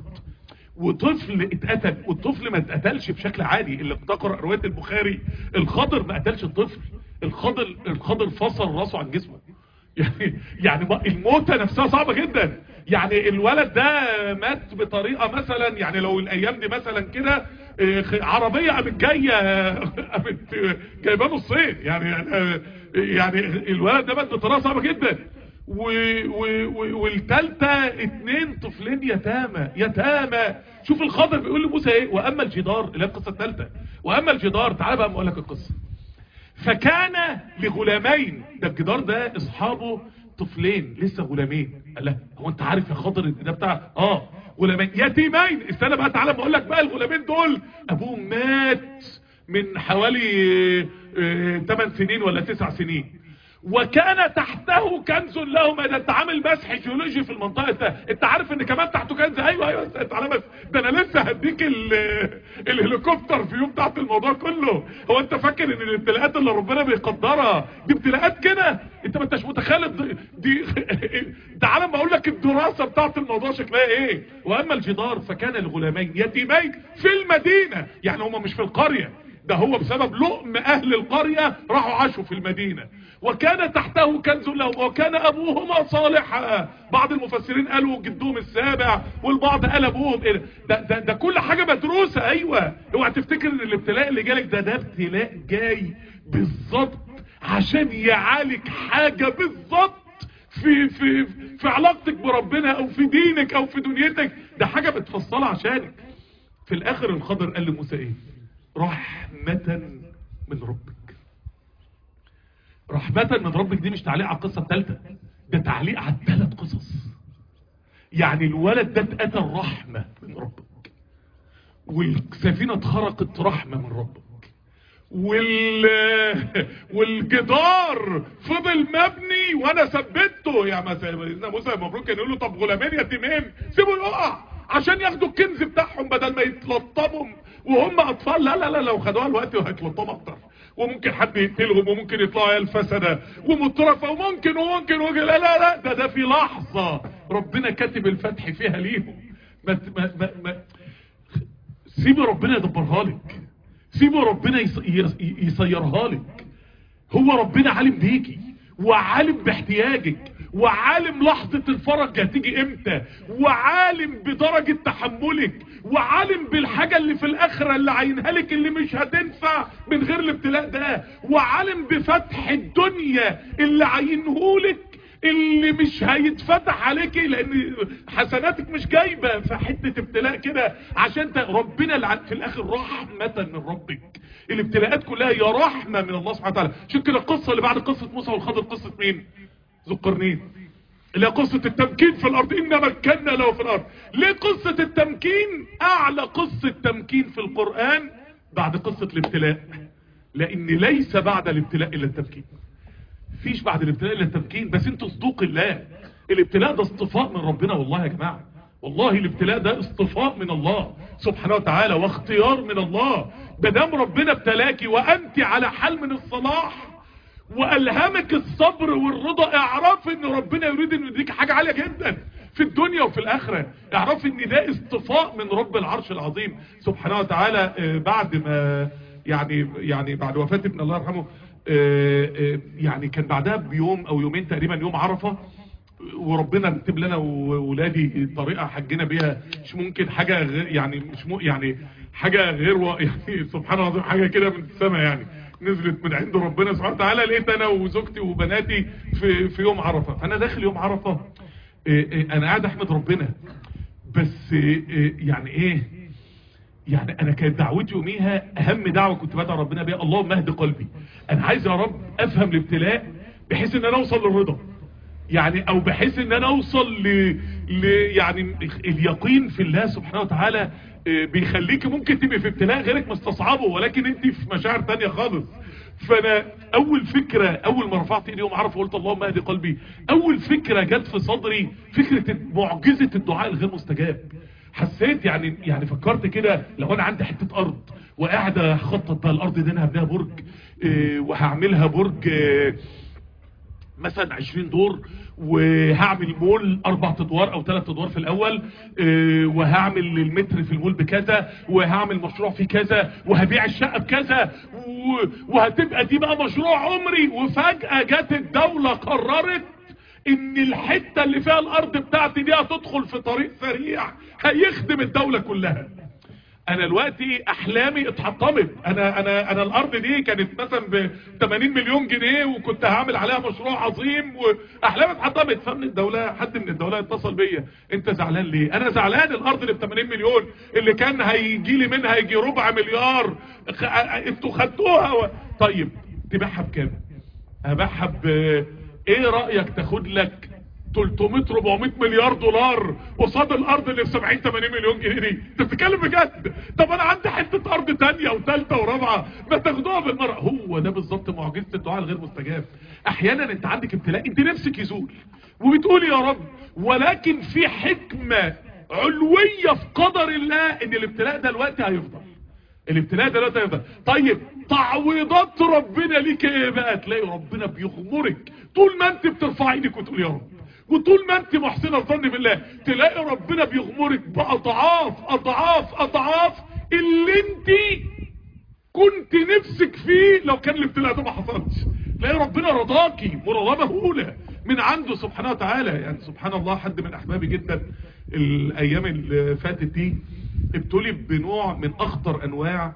وطفل اتقتل والطفل ما اتقتلش بشكل عادي اللي بتقرأ رواية البخاري الخضر ما قتلش الطفل الخضر الخضر فصل راسه عن جسمه يعني يعني الموتة نفسها صعبة جدا يعني الولد ده مات بطريقة مثلا يعني لو الايام دي مثلا كده عربية قامت جاية قامت جايبه له الصين يعني يعني الولد ده مات بطريقة صعبة جدا و و و والتالتة اتنين طفلين يتامى يتامى شوف الخضر بيقول لموسى ايه واما الجدار اللي هي القصة التالتة واما الجدار تعال بقى اقول لك القصة فكان لغلامين ده الجدار ده اصحابه طفلين لسه غلامين قال لا هو انت عارف يا خضر ده بتاع اه غلامين يتيمين استنى بقى تعالى بقول لك بقى الغلامين دول ابوهم مات من حوالي 8 سنين ولا 9 سنين وكان تحته كنز لهم ده انت عامل مسح جيولوجي في المنطقه ده انت عارف ان كمان تحته كنز ايوه ايوه انت على بس ده انا لسه هديك الهليكوبتر فيو بتاعت الموضوع كله هو انت فاكر ان الابتلاءات اللي ربنا بيقدرها دي ابتلاءات كده انت ما انتش متخيل دي تعالى ما اقول لك الدراسه بتاعت الموضوع شكلها ايه واما الجدار فكان الغلامين يتيمين في المدينه يعني هما مش في القريه ده هو بسبب لؤم اهل القرية راحوا عاشوا في المدينة وكان تحته كنز لهم وكان ابوهما صالحا بعض المفسرين قالوا جدهم السابع والبعض قال ابوهم إيه ده, ده, ده كل حاجة مدروسة ايوه اوعى تفتكر ان الابتلاء اللي جالك ده ده ابتلاء جاي بالظبط عشان يعالج حاجة بالظبط في في في علاقتك بربنا او في دينك او في دنيتك ده حاجة بتفصلها عشانك في الاخر الخضر قال لموسى ايه رحمة من ربك رحمة من ربك دي مش تعليق على القصة الثالثة ده تعليق على الثلاث قصص يعني الولد ده اتقتل رحمة من ربك والسفينة اتخرقت رحمة من ربك وال... والجدار فضل مبني وانا ثبته يا مثلا موسى المفروض كان يقول له طب غلامين يتيمين سيبوا يقع عشان ياخدوا الكنز بتاعهم بدل ما يتلطموا وهم اطفال لا لا لا لو خدوها الوقت هيتلطموا اكتر وممكن حد يقتلهم وممكن يطلعوا عيال فسده ومترفه وممكن وممكن وممكن لا لا لا ده ده في لحظه ربنا كاتب الفتح فيها ليهم ما ما ما, ما سيب ربنا يدبرها لك سيب ربنا يصيرها لك هو ربنا عالم بيكي وعالم باحتياجك وعالم لحظة الفرج هتيجي امتى وعالم بدرجة تحملك وعالم بالحاجة اللي في الاخرة اللي عينها لك اللي مش هتنفع من غير الابتلاء ده وعالم بفتح الدنيا اللي عينهولك اللي مش هيتفتح عليكي لان حسناتك مش جايبة في حتة ابتلاء كده عشان ربنا في الاخر رحمة من ربك الابتلاءات كلها يا رحمة من الله سبحانه وتعالى عشان كده القصة اللي بعد قصة موسى والخضر قصة مين ذو القرنين اللي هي قصة التمكين في الارض ان مكنا له في الارض ليه قصة التمكين اعلى قصة تمكين في القرآن بعد قصة الابتلاء لان ليس بعد الابتلاء الا التمكين فيش بعد الابتلاء الا التمكين بس انتوا صدوق الله الابتلاء ده اصطفاء من ربنا والله يا جماعة والله الابتلاء ده اصطفاء من الله سبحانه وتعالى واختيار من الله بدام ربنا ابتلاكي وانت على حال من الصلاح والهمك الصبر والرضا اعرف ان ربنا يريد انه يديك حاجة عالية جدا في الدنيا وفي الاخرة اعرف ان ده اصطفاء من رب العرش العظيم سبحانه وتعالى بعد ما يعني يعني بعد وفاة ابن الله يرحمه يعني كان بعدها بيوم او يومين تقريبا يوم عرفة وربنا كتب لنا وولادي طريقة حجنا بيها مش ممكن حاجة غير يعني مش مو يعني حاجة غير و... يعني سبحان الله حاجة كده من السماء يعني نزلت من عند ربنا سبحانه وتعالى لقيت انا وزوجتي وبناتي في في يوم عرفة فانا داخل يوم عرفة انا قاعد احمد ربنا بس يعني ايه يعني انا كانت دعوتي يوميها اهم دعوة كنت بدعو ربنا بيها اللهم اهد قلبي انا عايز يا رب افهم الابتلاء بحيث ان انا اوصل للرضا يعني او بحيث ان انا اوصل ل... ل... يعني اليقين في الله سبحانه وتعالى بيخليك ممكن تبقى في ابتلاء غيرك مستصعبه ولكن انت في مشاعر تانية خالص فانا اول فكرة اول ما رفعت ايدي يوم عرفه قلت اللهم اهدي قلبي اول فكرة جت في صدري فكرة معجزة الدعاء الغير مستجاب حسيت يعني يعني فكرت كده لو انا عندي حتة ارض وقاعد اخطط بقى الارض دي انا هبنيها برج اه وهعملها برج اه مثلا 20 دور وهعمل مول اربع ادوار او ثلاث ادوار في الاول اه وهعمل المتر في المول بكذا وهعمل مشروع في كذا وهبيع الشقة بكذا وهتبقى دي بقى مشروع عمري وفجأة جت الدولة قررت ان الحتة اللي فيها الارض بتاعتي دي هتدخل في طريق سريع هيخدم الدولة كلها انا دلوقتي احلامي اتحطمت انا انا انا الارض دي كانت مثلا ب 80 مليون جنيه وكنت هعمل عليها مشروع عظيم واحلامي اتحطمت فمن الدوله حد من الدوله اتصل بيا انت زعلان ليه انا زعلان الارض اللي ب 80 مليون اللي كان هيجي لي منها يجي ربع مليار انتوا خدتوها و... طيب تبيعها بكام ابيعها ب ايه رايك تاخد لك 300 400 مليار دولار قصاد الارض اللي ب 70 80 مليون جنيه دي انت بتتكلم بجد طب انا عندي حته ارض ثانيه وثالثه ورابعه ما تاخدوها بالمره هو ده بالظبط معجزه الدعاء الغير مستجاب احيانا انت عندك ابتلاء انت نفسك يزول وبتقول يا رب ولكن في حكمه علويه في قدر الله ان الابتلاء ده دلوقتي هيفضل الابتلاء ده دلوقتي هيفضل طيب تعويضات ربنا ليك ايه بقى تلاقي ربنا بيغمرك طول ما انت بترفع ايدك وتقول يا رب وطول ما انت محسنه الظن بالله تلاقي ربنا بيغمرك باضعاف اضعاف اضعاف اللي انت كنت نفسك فيه لو كان الابتلاء ده ما حصلش تلاقي ربنا رضاكي مرضى مهوله من عنده سبحانه وتعالى يعني سبحان الله حد من احبابي جدا الايام اللي فاتت دي ابتلي بنوع من اخطر انواع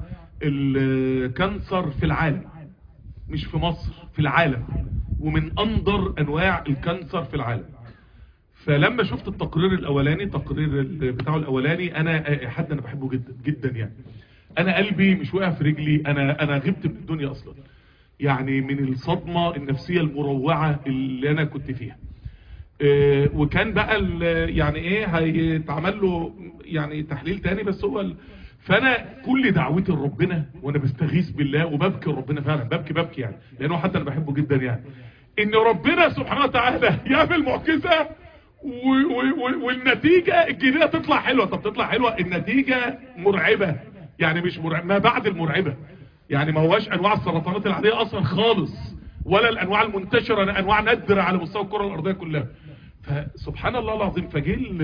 الكانسر في العالم مش في مصر في العالم ومن اندر انواع الكانسر في العالم فلما شفت التقرير الاولاني تقرير بتاعه الاولاني انا حد انا بحبه جدا جدا يعني انا قلبي مش واقع في رجلي انا انا غبت من الدنيا اصلا يعني من الصدمة النفسية المروعة اللي انا كنت فيها اه وكان بقى يعني ايه هيتعمل له يعني تحليل تاني بس هو ال... فانا كل دعوتي لربنا وانا بستغيث بالله وببكي ربنا فعلا ببكي ببكي يعني لانه حتى انا بحبه جدا يعني ان ربنا سبحانه وتعالى يعمل معجزه والنتيجه الجديده تطلع حلوه طب تطلع حلوه النتيجه مرعبه يعني مش مرعبه ما بعد المرعبه يعني ما هواش انواع السرطانات العاديه اصلا خالص ولا الانواع المنتشره انواع نادره على مستوى الكره الارضيه كلها فسبحان الله العظيم فجيل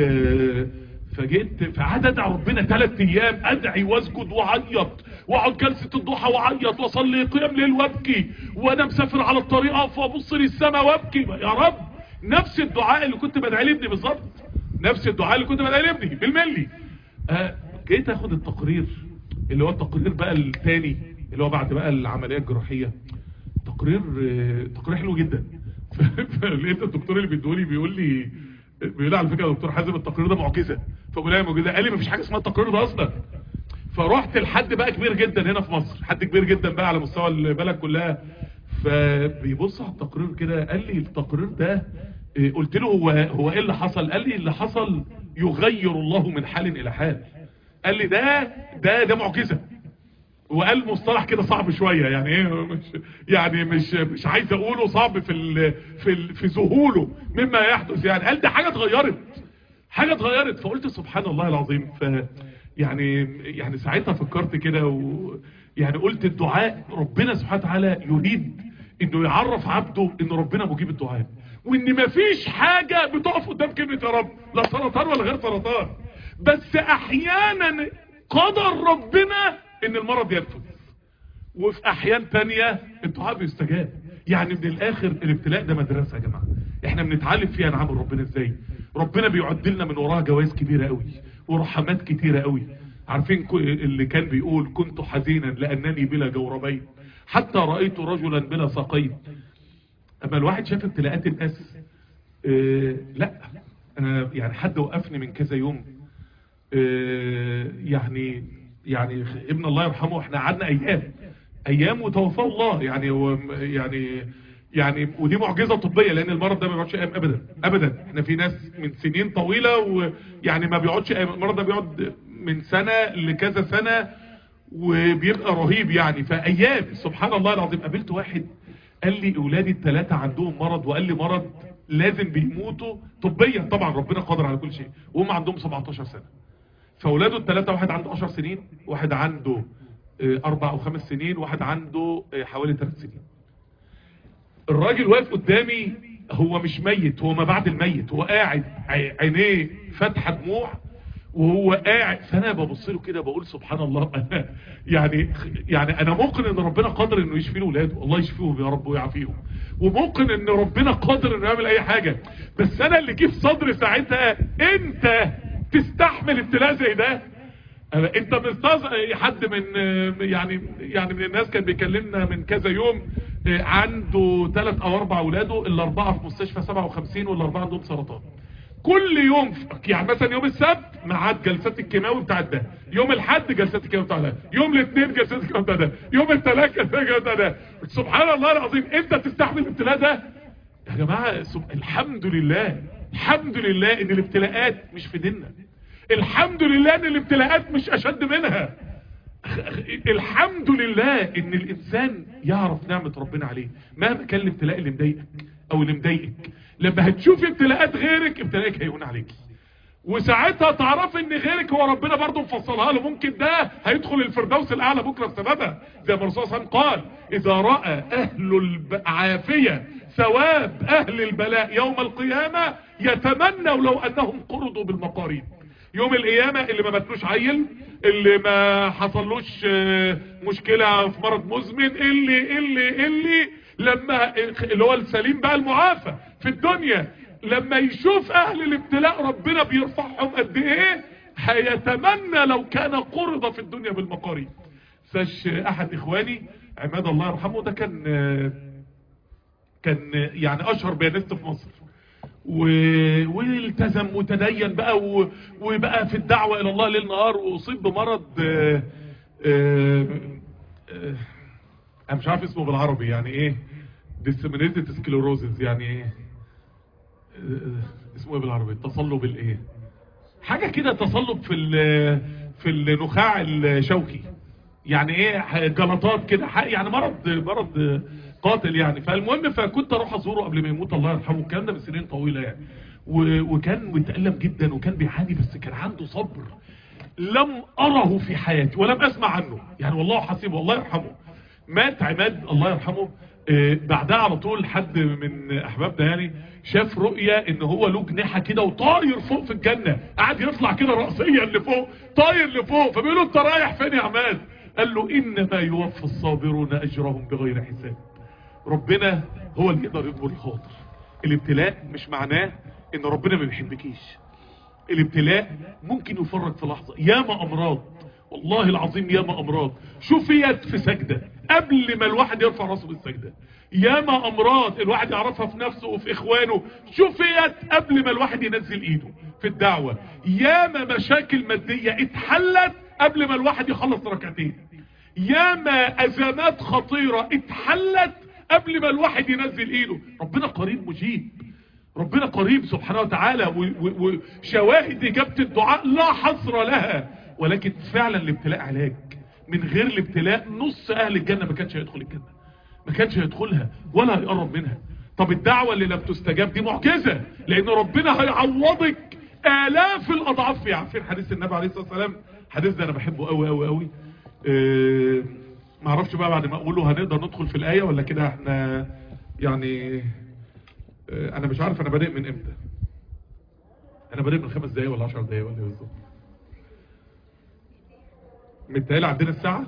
فجيت فقعد ادعي ربنا ثلاث ايام ادعي واسجد واعيط واقعد جلسه الضحى واعيط واصلي قيام ليل وابكي وانا مسافر على الطريق اقف وابص للسماء وابكي يا رب نفس الدعاء اللي كنت بدعي لابني بالظبط نفس الدعاء اللي كنت بدعي لابني بالملي آه جيت اخد التقرير اللي هو التقرير بقى الثاني اللي هو بعد بقى العمليه الجراحيه تقرير آه تقرير حلو جدا فلقيت الدكتور اللي بيدولي بيقول لي بيقول لي على فكره يا دكتور حازم التقرير ده معجزه فبقول له معجزه قال لي مفيش حاجه اسمها التقرير ده اصلا فرحت لحد بقى كبير جدا هنا في مصر حد كبير جدا بقى على مستوى البلد كلها فبيبص على التقرير كده قال لي التقرير ده قلت له هو هو ايه اللي حصل قال لي اللي حصل يغير الله من حال الى حال قال لي ده ده ده معجزه وقال مصطلح كده صعب شويه يعني ايه مش يعني مش مش عايز اقوله صعب في ال في ال في ذهوله مما يحدث يعني قال ده حاجه اتغيرت حاجه اتغيرت فقلت سبحان الله العظيم ف يعني يعني ساعتها فكرت كده و يعني قلت الدعاء ربنا سبحانه وتعالى يريد انه يعرف عبده ان ربنا مجيب الدعاء وان مفيش حاجة بتقف قدام كلمة يا رب لا سرطان ولا غير سرطان بس احيانا قدر ربنا ان المرض ينفذ وفي احيان تانية الدعاء بيستجاب يعني من الاخر الابتلاء ده مدرسة يا جماعة احنا بنتعلم فيها نعم ربنا ازاي ربنا بيعد لنا من وراها جوائز كبيرة قوي ورحمات كتيرة قوي عارفين اللي كان بيقول كنت حزينا لانني بلا جوربين حتى رأيت رجلا بلا ساقين اما الواحد شاف ابتلاءات الناس اه لا انا يعني حد وقفني من كذا يوم اه يعني يعني ابن الله يرحمه احنا قعدنا ايام ايام وتوفاه الله يعني هو يعني يعني ودي معجزة طبية لان المرض ده ما بيقعدش ايام ابدا ابدا احنا في ناس من سنين طويلة ويعني ما بيقعدش ايام المرض ده بيقعد من سنة لكذا سنة وبيبقى رهيب يعني فايام سبحان الله العظيم قابلت واحد قال لي اولادي الثلاثة عندهم مرض وقال لي مرض لازم بيموتوا طبيا طبعا ربنا قادر على كل شيء وهم عندهم 17 سنة فاولاده الثلاثة واحد عنده 10 سنين واحد عنده اربع او خمس سنين واحد عنده حوالي ثلاث سنين الراجل واقف قدامي هو مش ميت هو ما بعد الميت هو قاعد عينيه فاتحه دموع وهو قاعد فانا ببص له كده بقول سبحان الله انا يعني يعني انا ممكن ان ربنا قادر انه يشفي له ولاده الله يشفيهم يا رب ويعافيهم وممكن ان ربنا قادر انه يعمل اي حاجه بس انا اللي جه في صدري ساعتها انت تستحمل ابتلاء زي ده انت مستاذ حد من يعني يعني من الناس كان بيكلمنا من كذا يوم عنده ثلاث او اربع اولاده الاربعه في مستشفى 57 والاربعه عندهم سرطان كل يوم يعني مثلا يوم السبت ميعاد جلسات الكيماوي بتاع ده يوم الاحد جلسات الكيماوي بتاع ده يوم الاثنين جلسات الكيماوي بتاع ده يوم الثلاث جلسات الكيماوي بتاع ده سبحان الله العظيم انت تستحمل الابتلاء ده يا جماعه الحمد لله الحمد لله ان الابتلاءات مش في ديننا الحمد لله ان الابتلاءات مش اشد منها الحمد لله ان الانسان يعرف نعمة ربنا عليه مهما كان الابتلاء اللي مضايقك او اللي مضايقك لما هتشوف ابتلاءات غيرك ابتلاءك هيهون عليك وساعتها تعرف ان غيرك هو ربنا برضه مفصلها له ممكن ده هيدخل الفردوس الاعلى بكره بسببها زي ما الرسول صلى الله عليه وسلم قال اذا راى اهل العافيه ثواب اهل البلاء يوم القيامه يتمنوا لو انهم قرضوا بالمقاريب يوم القيامة اللي ما ماتلوش عيل اللي ما حصلوش مشكلة في مرض مزمن اللي اللي اللي لما اللي هو السليم بقى المعافى في الدنيا لما يشوف اهل الابتلاء ربنا بيرفعهم قد ايه هيتمنى لو كان قرض في الدنيا بالمقاريب فش احد اخواني عماد الله يرحمه ده كان كان يعني اشهر بيانست في مصر و... والتزم وتدين بقى و... وبقى في الدعوة الى الله ليل نهار واصيب بمرض آه... آه... آه... انا مش عارف اسمه بالعربي يعني ايه disseminated sclerosis يعني ايه اسمه ايه بالعربي تصلب الايه حاجة كده تصلب في ال... في النخاع الشوكي يعني ايه جلطات كده يعني مرض مرض قاتل يعني فالمهم فكنت اروح ازوره قبل ما يموت الله يرحمه الكلام ده من سنين طويله يعني وكان متألم جدا وكان بيعاني بس كان عنده صبر لم اره في حياتي ولم اسمع عنه يعني والله حسيبه الله يرحمه مات عماد الله يرحمه آه بعدها على طول حد من احبابنا يعني شاف رؤية ان هو له جناحه كده وطاير فوق في الجنة قاعد يطلع كده رأسيا لفوق طاير لفوق فبيقول له انت رايح فين يا عماد قال له انما يوفى الصابرون اجرهم بغير حساب ربنا هو اللي يقدر يجبر الخاطر الابتلاء مش معناه ان ربنا ما بيحبكيش الابتلاء ممكن يفرج في لحظة ياما امراض والله العظيم ياما امراض شفيت في سجدة قبل ما الواحد يرفع راسه بالسجدة ياما امراض الواحد يعرفها في نفسه وفي اخوانه شفيت قبل ما الواحد ينزل ايده في الدعوة ياما مشاكل مادية اتحلت قبل ما الواحد يخلص ركعتين ياما ازمات خطيرة اتحلت قبل ما الواحد ينزل ايده ربنا قريب مجيب ربنا قريب سبحانه وتعالى وشواهد اجابة الدعاء لا حصر لها ولكن فعلا الابتلاء علاج من غير الابتلاء نص اهل الجنة ما كانش هيدخل الجنة ما كانش هيدخلها ولا هيقرب منها طب الدعوة اللي لم تستجاب دي معجزة لان ربنا هيعوضك الاف الاضعاف في عارفين حديث النبي عليه الصلاة والسلام حديث ده انا بحبه قوي قوي قوي أه ما اعرفش بقى بعد ما اقوله هنقدر ندخل في الآية ولا كده احنا يعني أه انا مش عارف انا بادئ من امتى انا بادئ من خمس دقايق ولا عشر دقايق ولا ايه بالظبط متهيألي عندنا الساعة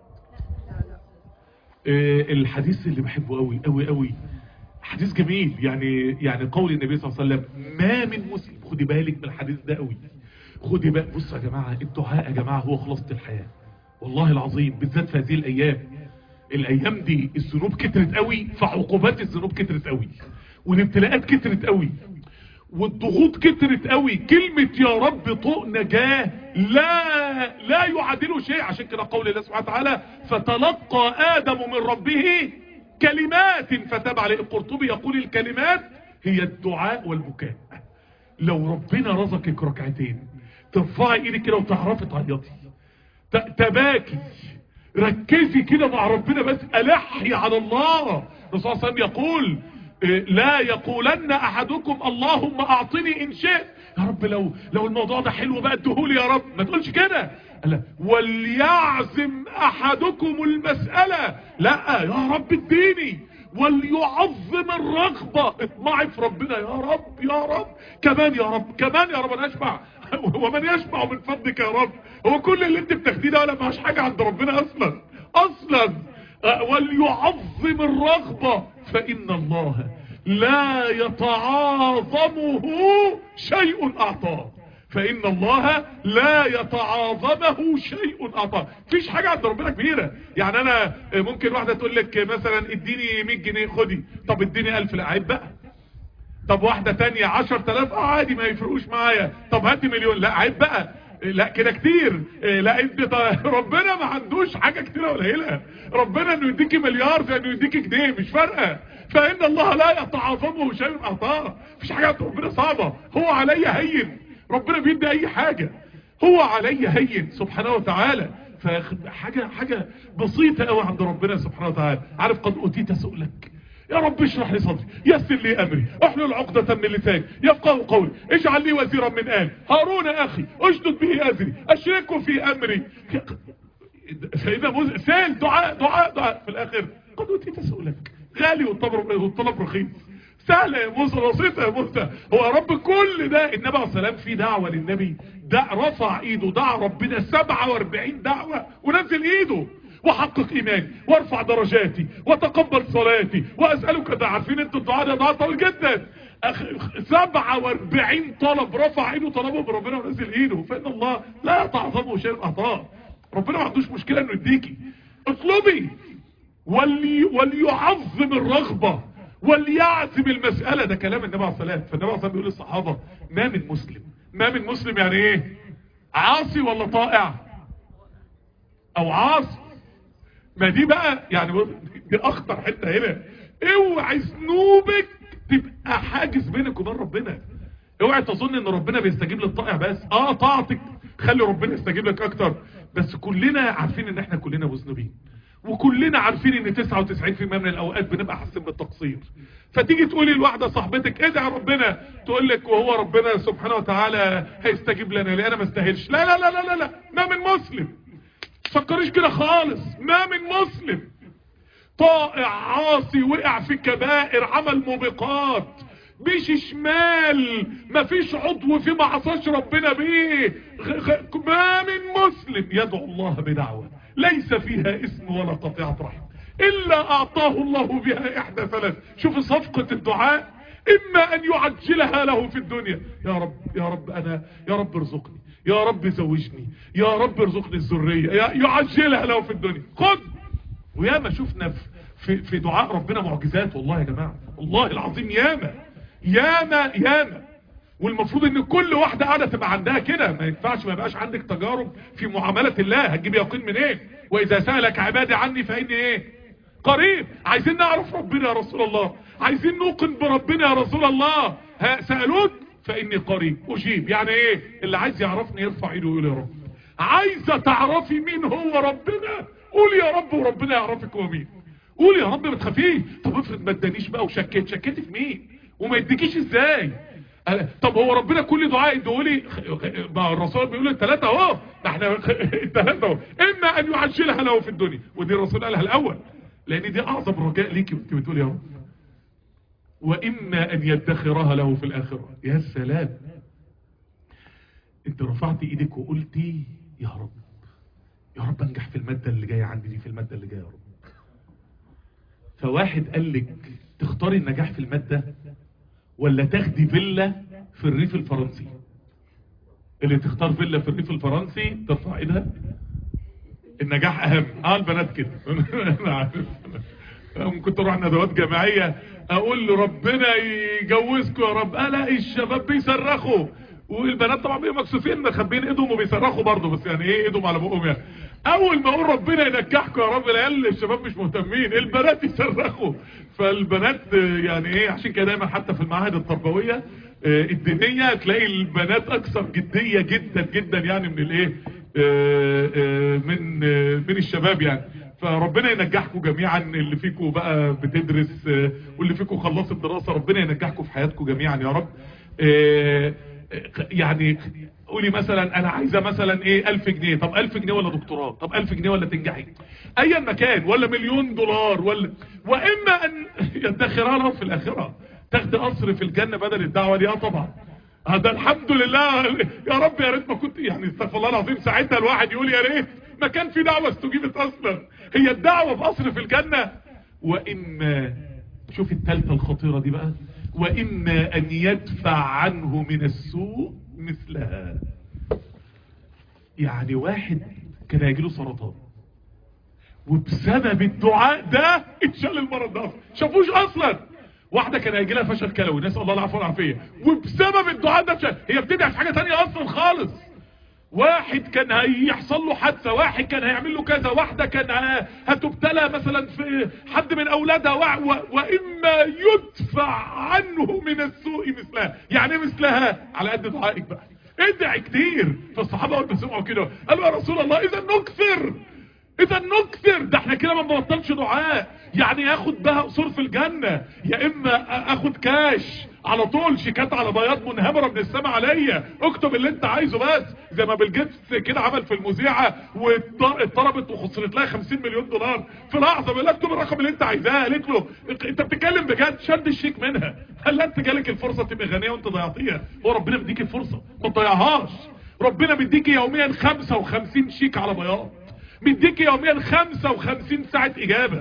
أه الحديث اللي بحبه قوي قوي قوي حديث جميل يعني يعني قول النبي صلى الله عليه وسلم ما من مسلم خدي بالك من الحديث ده قوي خدي بالك بصوا يا جماعة الدعاء يا جماعة هو خلاصة الحياة والله العظيم بالذات في هذه الايام الايام دي الذنوب كترت قوي فعقوبات الذنوب كترت قوي والابتلاءات كترت قوي والضغوط كترت قوي كلمة يا رب طوق نجاة لا لا يعادله شيء عشان كده قول الله سبحانه وتعالى فتلقى آدم من ربه كلمات فتاب عليه القرطبي يقول الكلمات هي الدعاء والبكاء لو ربنا رزقك ركعتين ترفعي ايدك كده وتعرفي تعيطي تباكي ركزي كده مع ربنا بس ألحي على الله الرسول صلى الله عليه وسلم يقول لا يقولن احدكم اللهم اعطني ان شئت يا رب لو لو الموضوع ده حلو بقى ادهولي يا رب ما تقولش كده لا وليعزم احدكم المسألة لا يا رب اديني وليعظم الرغبة اطمعي في ربنا يا رب يا رب كمان يا رب كمان يا رب انا اشبع ومن يشبع من فضلك يا رب هو كل اللي انت بتاخديه ده ولا معاش حاجة عند ربنا اصلا اصلا وليعظم الرغبة فان الله لا يتعاظمه شيء اعطاه فان الله لا يتعاظمه شيء اعطاه فيش حاجة عند ربنا كبيرة يعني انا ممكن واحدة تقول لك مثلا اديني 100 جنيه خدي طب اديني 1000 لا عيب بقى طب واحدة تانية 10000 اه عادي ما يفرقوش معايا طب هاتي مليون لا عيب بقى لا كده كتير لا انت ربنا ما عندوش حاجة كتيرة قليلة ربنا انه يديكي مليار زي انه يديكي جنيه مش فارقة فان الله لا يتعاظمه شيء اعطاه مفيش حاجه عند ربنا صعبه هو علي هين ربنا بيدي اي حاجه هو علي هين سبحانه وتعالى فحاجه حاجه بسيطه قوي عند ربنا سبحانه وتعالى عارف قد اوتيت سؤلك يا رب اشرح لي صدري يسر لي امري احلل عقدة من لساني يفقه قولي اجعل لي وزيرا من آل هارون اخي اشدد به ازري اشركه في امري سيدنا موسى سال دعاء دعاء دعاء في الاخر قد اوتيت سؤلك غالي والطلب والطلب رخيص سهلة يا موسى بسيطة يا موسى هو يا رب كل ده النبي عليه السلام في دعوة للنبي دع رفع ايده دعا ربنا 47 دعوة ونزل ايده وحقق ايماني وارفع درجاتي وتقبل صلاتي واسألك ده عارفين انتوا الدعاء ده دعاء طويل جدا أخ... 47 طلب رفع ايده طلبه من ربنا ونزل ايده فان الله لا تعظمه شيء اعطاه ربنا ما عندوش مشكلة انه يديكي اطلبي ولي وليعظم الرغبة وليعزم المسألة ده كلام النبي عليه الصلاة والسلام فالنبي عليه الصلاة بيقول للصحابة ما من مسلم ما من مسلم يعني ايه عاصي ولا طائع او عاصي ما دي بقى يعني دي اخطر حتة هنا اوعي ذنوبك تبقى حاجز بينك وبين ربنا اوعي تظن ان ربنا بيستجيب للطائع بس اه طاعتك خلي ربنا يستجيب لك اكتر بس كلنا عارفين ان احنا كلنا مذنبين وكلنا عارفين ان 99% من الاوقات بنبقى حاسين بالتقصير فتيجي تقولي لواحده صاحبتك ادعي ربنا تقول لك وهو ربنا سبحانه وتعالى هيستجيب لنا ليه انا ما استاهلش لا لا لا لا لا لا ما من مسلم تفكريش كده خالص ما من مسلم طائع عاصي وقع في كبائر عمل موبقات مشي شمال مفيش عضو في ما عصاش ربنا بيه ما من مسلم يدعو الله بدعوه ليس فيها اسم ولا قطيعة رحم إلا أعطاه الله بها إحدى ثلاث شوف صفقة الدعاء إما أن يعجلها له في الدنيا يا رب يا رب أنا يا رب ارزقني يا رب زوجني يا رب ارزقني الذرية يعجلها له في الدنيا خد وياما شفنا في, في دعاء ربنا معجزات والله يا جماعة والله العظيم ياما ياما ياما والمفروض ان كل واحدة قاعدة تبقى عندها كده ما ينفعش ما يبقاش عندك تجارب في معاملة الله هتجيب يقين من ايه واذا سألك عبادي عني فاني ايه قريب عايزين نعرف ربنا يا رسول الله عايزين نوقن بربنا يا رسول الله ها سألوك فاني قريب اجيب يعني ايه اللي عايز يعرفني يرفع ايده ويقول يا رب عايزة تعرفي مين هو ربنا قول يا رب وربنا يعرفك هو مين قول يا رب ما تخافيش طب افرض ما ادانيش بقى وشكيت شكيت في مين وما يديكيش ازاي طب هو ربنا كل دعاء يدولي ما الرسول بيقول الثلاثة اهو احنا الثلاثة اهو اما ان يعجلها له في الدنيا ودي الرسول قالها الاول لان دي اعظم رجاء ليكي وانت بتقولي اهو واما ان يدخرها له في الاخرة يا سلام انت رفعت ايدك وقلتي يا رب يا رب انجح في المادة اللي جاية عندي دي في المادة اللي جاية يا رب فواحد قال لك تختاري النجاح في المادة ولا تاخدي فيلا في الريف الفرنسي اللي تختار فيلا في الريف الفرنسي ترفع ايدها النجاح اهم اه البنات كده انا عارف كنت اروح ندوات جماعيه اقول له ربنا يجوزكم يا رب الاقي الشباب بيصرخوا والبنات طبعا بيبقوا مكسوفين مخبيين ايدهم وبيصرخوا برضه بس يعني ايه ايدهم على بقهم يعني اول ما اقول ربنا ينجحكم يا رب العيال الشباب مش مهتمين البنات يصرخوا فالبنات يعني ايه عشان كده دايما حتى في المعاهد التربويه الدينيه تلاقي البنات اكثر جديه جدا جدا يعني من الايه من من الشباب يعني فربنا ينجحكم جميعا اللي فيكم بقى بتدرس واللي فيكم خلصت الدراسه ربنا ينجحكم في حياتكم جميعا يا رب يعني قولي مثلا انا عايزة مثلا ايه الف جنيه طب الف جنيه ولا دكتوراه طب الف جنيه ولا تنجحي ايا مكان ولا مليون دولار ولا واما ان يدخرها له في الاخرة تاخد قصر في الجنة بدل الدعوة دي اه طبعا هذا الحمد لله يا رب يا ريت ما كنت يعني استغفر الله العظيم ساعتها الواحد يقول يا ريت ما كان في دعوة استجيبت اصلا هي الدعوة بقصر في الجنة واما شوف التالتة الخطيرة دي بقى واما ان يدفع عنه من السوء مثلها يعني واحد كان هيجيله سرطان وبسبب الدعاء ده اتشال المرض ده شافوش اصلا واحدة كان هيجي لها فشل كلوي نسأل الله العفو والعافية وبسبب الدعاء ده اتشال هي بتدعي في حاجة تانية اصلا خالص واحد كان هيحصل له حادثة واحد كان هيعمل له كذا واحدة كان ه- هتبتلى مثلا في حد من اولادها و... و... واما يدفع عنه من السوء مثلها يعني إيه مثلها على قد دعائك بقى ادعي كتير فالصحابة اول ما سمعوا كده قالوا يا رسول الله اذا نكثر اذا نكثر ده احنا كده ما بنبطلش دعاء يعني ياخد بها قصور في الجنة يا اما أ- اخد كاش على طول شيكات على بياض منهمرة من السماء عليا اكتب اللي انت عايزه بس زي ما بيل جيتس كده عمل في المذيعة واتضربت وخسرت لها 50 مليون دولار في لحظة بيقول لها اكتب الرقم اللي انت عايزاه قالت له انت بتتكلم بجد شد الشيك منها هل لا انت جالك الفرصة تبقى غنية وانت ضيعتيها هو ربنا مديك الفرصة ما تضيعهاش ربنا مديك يوميا 55 شيك على بياض مديك يوميا 55 ساعة اجابة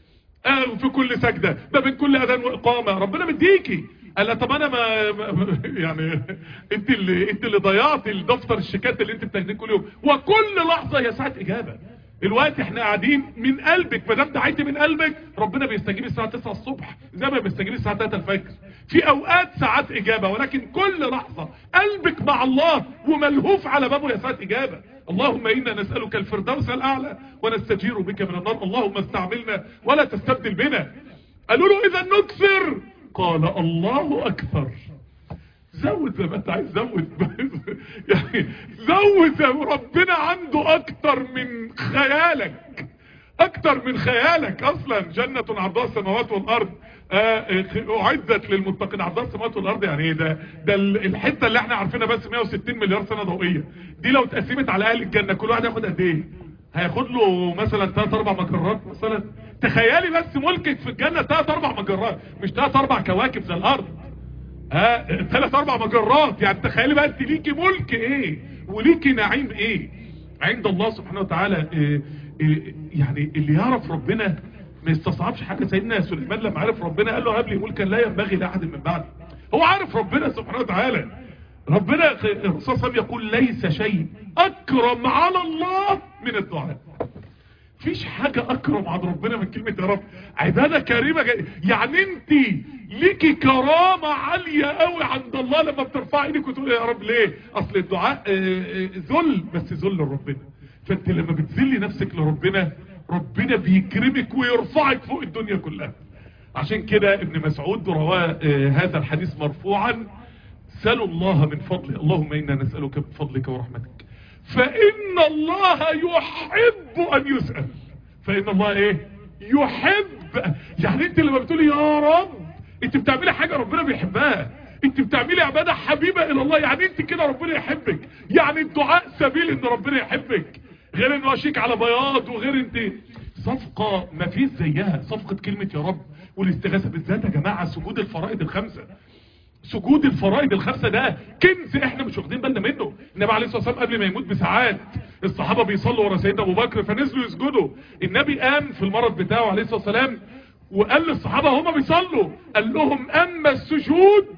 آه في كل سجدة ما بين كل اذان واقامة ربنا مديكي قال لها طب انا ما ما- يعني انت اللي انت اللي ضيعتي الدفتر الشيكات اللي انت بتاخديه كل يوم وكل لحظة هي ساعة اجابة الوقت احنا قاعدين من قلبك ما دام دعيتي من قلبك ربنا بيستجيب الساعة 9 الصبح زي ما بيستجيب الساعة 3 الفجر في اوقات ساعات اجابة ولكن كل لحظة قلبك مع الله وملهوف على بابه يا ساعة اجابة اللهم انا نسألك الفردوس الاعلى ونستجير بك من النار اللهم استعملنا ولا تستبدل بنا قالوا له اذا نكثر قال الله اكثر زود زي ما انت عايز زود يعني زود زي ما ربنا عنده اكتر من خيالك اكتر من خيالك اصلا جنة عرضها السماوات والارض آه، اعدت للمتقين عرضها السماوات والارض يعني ايه ده ده ال- الحته اللي احنا عارفينها بس 160 مليار سنه ضوئيه دي لو اتقسمت على اهل الجنه كل واحد ياخد قد ايه هياخد له مثلا 3 4 مجرات مثلا تخيلي بس ملكك في الجنه 3 4 مجرات مش 3 4 كواكب زي الارض ها ثلاث اربع مجرات يعني تخيلي بقى انت ليكي ملك ايه وليكي نعيم ايه عند الله سبحانه وتعالى إيه إيه يعني اللي يعرف ربنا ما يستصعبش حاجه سيدنا سليمان لما عرف ربنا قال له هب لي ملكا لا ينبغي لاحد من بعدي هو عارف ربنا سبحانه وتعالى ربنا الرسول صلى الله عليه وسلم يقول ليس شيء اكرم على الله من الدعاء فيش حاجة اكرم عند ربنا من كلمة يا رب عبادة كريمة جاي. يعني انت ليكي كرامة عالية قوي عند الله لما بترفعي ايدك وتقولي يا رب ليه اصل الدعاء آه، آه، ذل بس ذل لربنا فانت لما بتذلي نفسك لربنا ربنا بيكرمك ويرفعك فوق الدنيا كلها عشان كده ابن مسعود رواه آه، هذا الحديث مرفوعا سلوا الله من فضله اللهم انا نسألك من فضلك ورحمتك فإن الله يحب أن يسأل فإن الله إيه يحب يعني أنت لما بتقولي يا رب أنت بتعملي حاجة ربنا بيحبها أنت بتعملي عبادة حبيبة إلى الله يعني أنت كده ربنا يحبك يعني الدعاء سبيل إن ربنا يحبك غير إنه أشيك على بياض وغير أنت صفقة ما فيش زيها صفقة كلمة يا رب والاستغاثة بالذات يا جماعة سجود الفرائض الخمسة سجود الفرائض الخمسة ده كنز احنا مش واخدين بالنا منه النبي عليه الصلاة والسلام قبل ما يموت بساعات الصحابة بيصلوا ورا سيدنا ابو بكر فنزلوا يسجدوا النبي قام في المرض بتاعه عليه الصلاة والسلام وقال للصحابة هما بيصلوا قال لهم اما السجود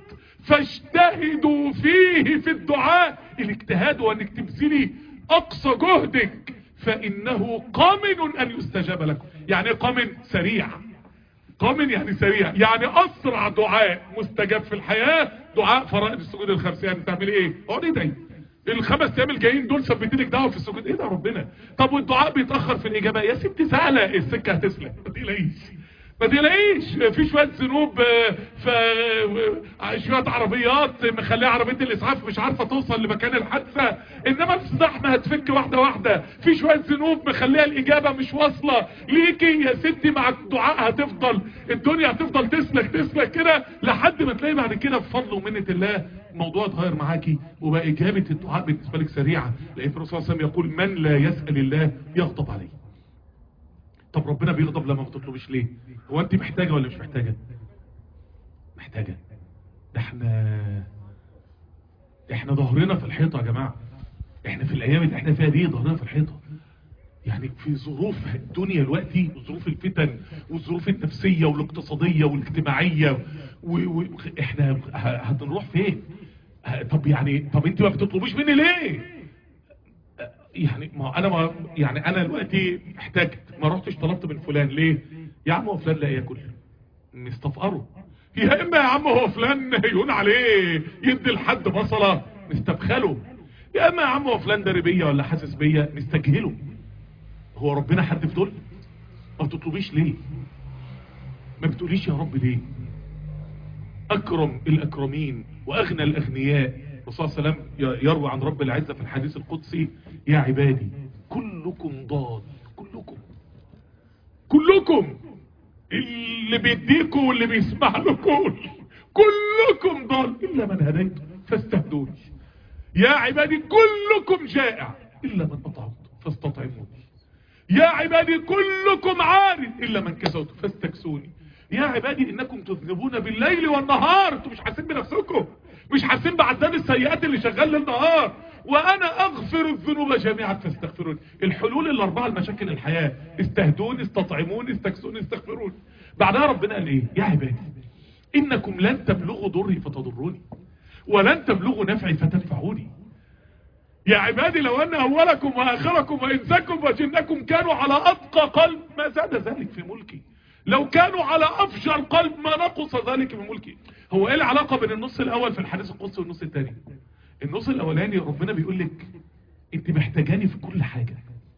فاجتهدوا فيه في الدعاء الاجتهاد وانك تبذلي اقصى جهدك فانه قامن ان يستجاب لكم يعني قامن سريع قامن يعني سريع يعني اسرع دعاء مستجاب في الحياة دعاء فرائض السجود الخمس يعني تعملي ايه اقعد ادعي الخمس ايام الجايين دول ثبت لك دعوه في السجود ايه ده ربنا طب والدعاء بيتاخر في الاجابه يا ستي سهله السكه هتسلك ما تقلقيش ما تقلقيش في شويه ذنوب آه، في آه، شويه عربيات مخليها عربيه الاسعاف مش عارفه توصل لمكان الحادثه انما الزحمه هتفك واحده واحده في شويه ذنوب مخليها الاجابه مش واصله ليكي يا ستي مع الدعاء هتفضل الدنيا هتفضل تسلك تسلك كده لحد ما تلاقي بعد كده بفضل ومنه الله الموضوع اتغير معاكي وبقى اجابه الدعاء بالنسبه لك سريعه لان الرسول صلى الله عليه وسلم يقول من لا يسال الله يغضب عليه طب ربنا بيغضب لما ما تطلبش ليه هو انت محتاجه ولا مش محتاجه محتاجه ده احنا احنا ظهرنا في الحيطه يا جماعه احنا في الايام اللي احنا فيها دي ظهرنا في الحيطه يعني في ظروف الدنيا دلوقتي ظروف الفتن والظروف النفسيه والاقتصاديه والاجتماعيه و... و... احنا ه- هنروح فين ه- طب يعني طب انت ما بتطلبيش مني ليه يعني ما انا ما يعني انا دلوقتي احتاجت ما رحتش طلبت من فلان ليه يا عم هو فلان لا ياكل نستفقره يا اما يا عم هو فلان يهون عليه يدي لحد بصله نستبخله يا اما يا عم هو فلان داري بيا ولا حاسس بيا نستجهله هو ربنا حد في دول ما تطلبيش ليه ما بتقوليش يا رب ليه اكرم الاكرمين واغنى الاغنياء الرسول صلى الله عليه وسلم يروي عن رب العزة في الحديث القدسي يا عبادي كلكم ضال كلكم كلكم اللي بيديكم واللي بيسمع لكم كلكم ضال الا من هديته فاستهدوني يا عبادي كلكم جائع الا من اطعمت فاستطعموني يا عبادي كلكم عار الا من كسوت فاستكسوني يا عبادي انكم تذنبون بالليل والنهار انتم مش حاسين بنفسكم مش حاسين بعداد السيئات اللي شغال للنهار وانا اغفر الذنوب جميعا فاستغفروني الحلول الاربعه لمشاكل الحياه استهدوني استطعموني استكسوني استغفروني بعدها ربنا قال ايه يا عبادي انكم لن تبلغوا ضري فتضروني ولن تبلغوا نفعي فتنفعوني يا عبادي لو ان اولكم واخركم وانسكم وجنكم كانوا على اتقى قلب ما زاد ذلك في ملكي لو كانوا على افجر قلب ما نقص ذلك من ملكي هو ايه العلاقة بين النص الاول في الحديث القدسي والنص الثاني النص الاولاني ربنا بيقول لك انت محتاجاني في كل حاجة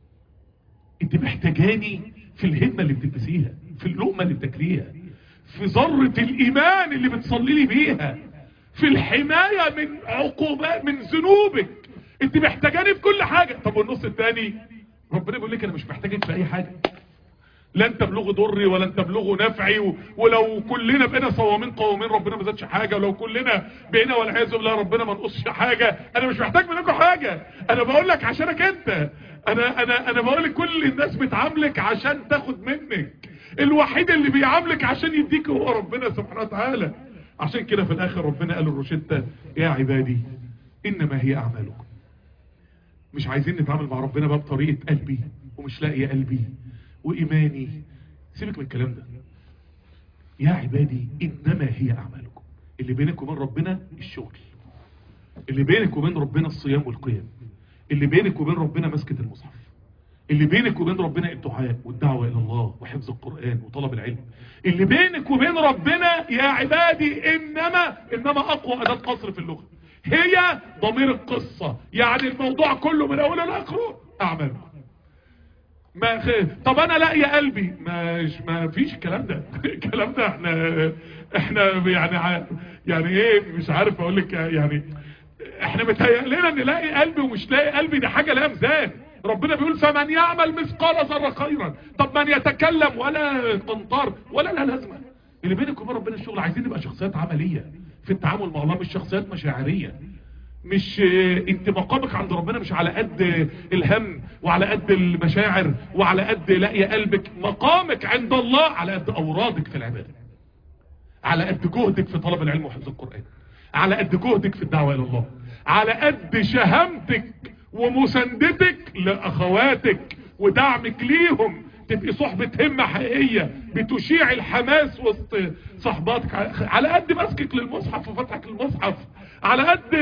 انت محتاجاني في الهمة اللي بتلبسيها في اللقمة اللي بتاكليها في ذرة الايمان اللي بتصلي لي بيها في الحماية من عقوبات من ذنوبك انت محتاجاني في كل حاجة طب والنص الثاني ربنا بيقول لك انا مش محتاجك في اي حاجة لن تبلغوا ضري ولن تبلغوا نفعي و... ولو كلنا بقينا صوامين قوامين ربنا ما زادش حاجه ولو كلنا بقينا والعياذ بالله ربنا ما نقصش حاجه انا مش محتاج منكم حاجه انا بقول لك عشانك انت انا انا انا بقول لك كل الناس بتعاملك عشان تاخد منك الوحيد اللي بيعاملك عشان يديك هو ربنا سبحانه وتعالى عشان كده في الاخر ربنا قال الروشته يا عبادي انما هي اعمالكم مش عايزين نتعامل مع ربنا بقى بطريقه قلبي ومش لاقي قلبي وإيماني سيبك من الكلام ده يا عبادي إنما هي أعمالكم اللي بينك وبين ربنا الشغل اللي بينك وبين ربنا الصيام والقيام اللي بينك وبين ربنا مسكة المصحف اللي بينك وبين ربنا الدعاء والدعوة إلى الله وحفظ القرآن وطلب العلم اللي بينك وبين ربنا يا عبادي إنما إنما أقوى أداة قصر في اللغة هي ضمير القصة يعني الموضوع كله من أوله لآخره أعمالكم ما خ... طب انا لا يا قلبي مش ما فيش الكلام ده الكلام ده احنا احنا يعني ع... يعني ايه مش عارف اقول لك يعني احنا متهيأ لنا نلاقي قلبي ومش لاقي قلبي دي حاجه لا ميزان ربنا بيقول فمن يعمل مثقال ذره خيرا طب من يتكلم ولا قنطار ولا لا لازمه اللي بينك وبين ربنا الشغل عايزين نبقى شخصيات عمليه في التعامل مع الله مش شخصيات مشاعريه مش انت مقامك عند ربنا مش على قد الهم وعلى قد المشاعر وعلى قد لاقي قلبك مقامك عند الله على قد اورادك في العبادة على قد جهدك في طلب العلم وحفظ القرآن على قد جهدك في الدعوة الى الله على قد شهامتك ومساندتك لاخواتك ودعمك ليهم تبقي صحبة همة حقيقية بتشيع الحماس وسط صحباتك على قد مسكك للمصحف وفتحك للمصحف على قد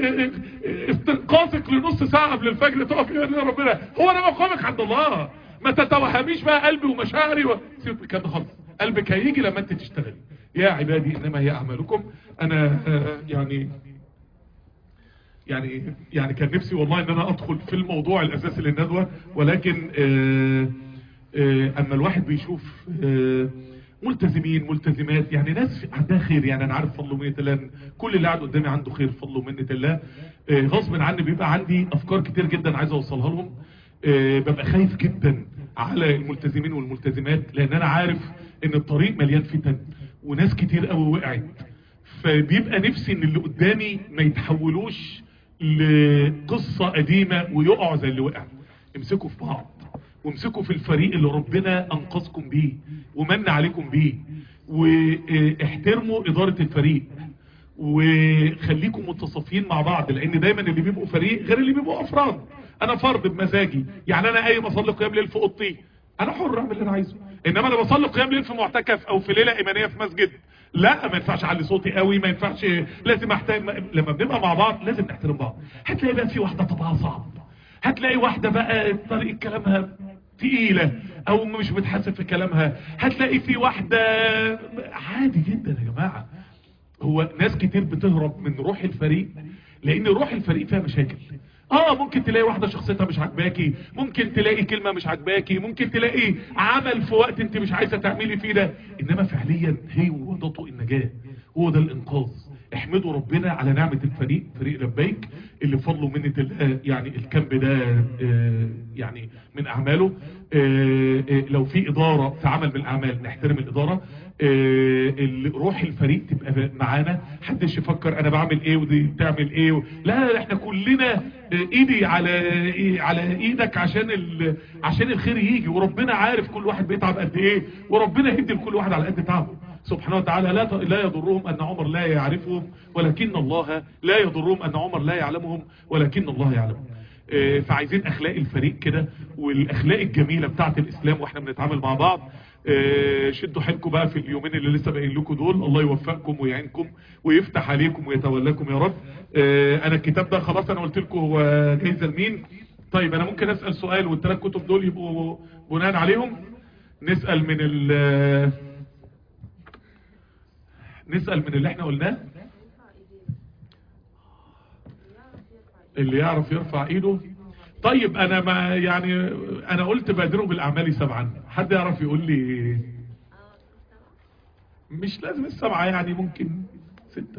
استنقاذك لنص ساعة قبل الفجر تقف يا ربنا هو انا مقامك عند الله ما تتوهميش بقى قلبي ومشاعري و... سيبك كده خالص قلبك هيجي لما انت تشتغلي يا عبادي انما هي اعمالكم انا يعني يعني يعني كان نفسي والله ان انا ادخل في الموضوع الاساسي للندوة ولكن آآ آآ اما الواحد بيشوف ملتزمين ملتزمات يعني ناس عندها خير يعني انا عارف فضل ومنة الله كل اللي قاعد قدامي عنده خير فضل ومنة الله غصب عني بيبقى عندي افكار كتير جدا عايز اوصلها لهم ببقى خايف جدا على الملتزمين والملتزمات لان انا عارف ان الطريق مليان فتن وناس كتير قوي وقعت فبيبقى نفسي ان اللي قدامي ما يتحولوش لقصة قديمة ويقعوا زي اللي وقع امسكوا في بعض وامسكوا في الفريق اللي ربنا انقذكم بيه ومن عليكم بيه واحترموا ادارة الفريق وخليكم متصافين مع بعض لان دايما اللي بيبقوا فريق غير اللي بيبقوا افراد انا فرد بمزاجي يعني انا قايم اصلي قيام ليل في اوضتي انا حر اعمل اللي انا عايزه انما انا بصلي قيام ليل في معتكف او في ليله ايمانيه في مسجد لا ما ينفعش اعلي صوتي قوي ما ينفعش لازم احترم لما بنبقى مع بعض لازم نحترم بعض هتلاقي بقى في واحده طبعها صعب هتلاقي واحده بقى طريقه كلامها تقيلة او مش بتحسب في كلامها هتلاقي في واحدة عادي جدا يا جماعة هو ناس كتير بتهرب من روح الفريق لان روح الفريق فيها مشاكل اه ممكن تلاقي واحدة شخصيتها مش عجباكي ممكن تلاقي كلمة مش عجباكي ممكن تلاقي عمل في وقت انت مش عايزة تعملي فيه ده انما فعليا هي هو ده طوق النجاة هو ده الانقاذ احمدوا ربنا على نعمة الفريق فريق لبيك اللي فضلوا منة الله يعني الكامب ده آه، يعني من اعماله آه، آه، لو في ادارة في عمل من الاعمال نحترم الادارة آه، اللي روح الفريق تبقى معانا محدش يفكر انا بعمل ايه ودي بتعمل ايه و... لا لا احنا كلنا آه، ايدي على إيه على ايدك عشان ال... عشان الخير يجي وربنا عارف كل واحد بيتعب قد ايه وربنا يهدي لكل واحد على قد تعبه سبحانه وتعالى لا لا يضرهم ان عمر لا يعرفهم ولكن الله لا يضرهم ان عمر لا يعلمهم ولكن الله يعلمهم آه، فعايزين اخلاق الفريق كده والاخلاق الجميله بتاعه الاسلام واحنا بنتعامل مع بعض آه، شدوا حيلكم بقى في اليومين اللي لسه باقيين لكم دول الله يوفقكم ويعينكم ويفتح عليكم ويتولاكم يا رب آه، انا الكتاب ده خلاص انا قلت لكم هو جايزه لمين طيب انا ممكن اسال سؤال والثلاث كتب دول يبقوا بناء عليهم نسال من ال نسال من اللي احنا قلناه اللي يعرف يرفع ايده طيب انا ما يعني انا قلت بادروا بالاعمال سبعا حد يعرف يقول لي مش لازم السبعة يعني ممكن ستة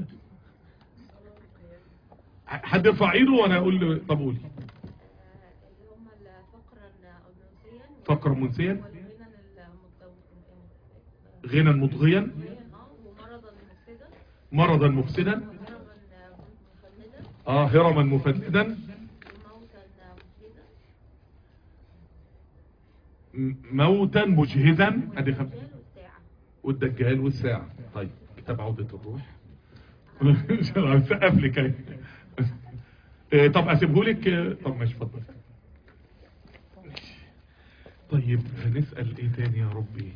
حد يرفع ايده وانا اقول له طب قولي
اللي هم الفقر الأنثيا
فقر منسيا
والغنى المت-
غنى مطغيا
اه ومرضا مفسدا
مرضا مفسدا
هرما مفندا
اه هرما مفندا
وموتا مفسدا
م- موتا مجهزا ادي خمسة
الدجال والساعة
والدجال والساعة طيب كتاب عودة الروح سقف لك اهي. إيه، طب اسيبه لك آه، طب ماشي اتفضل طيب هنسأل ايه تاني يا ربي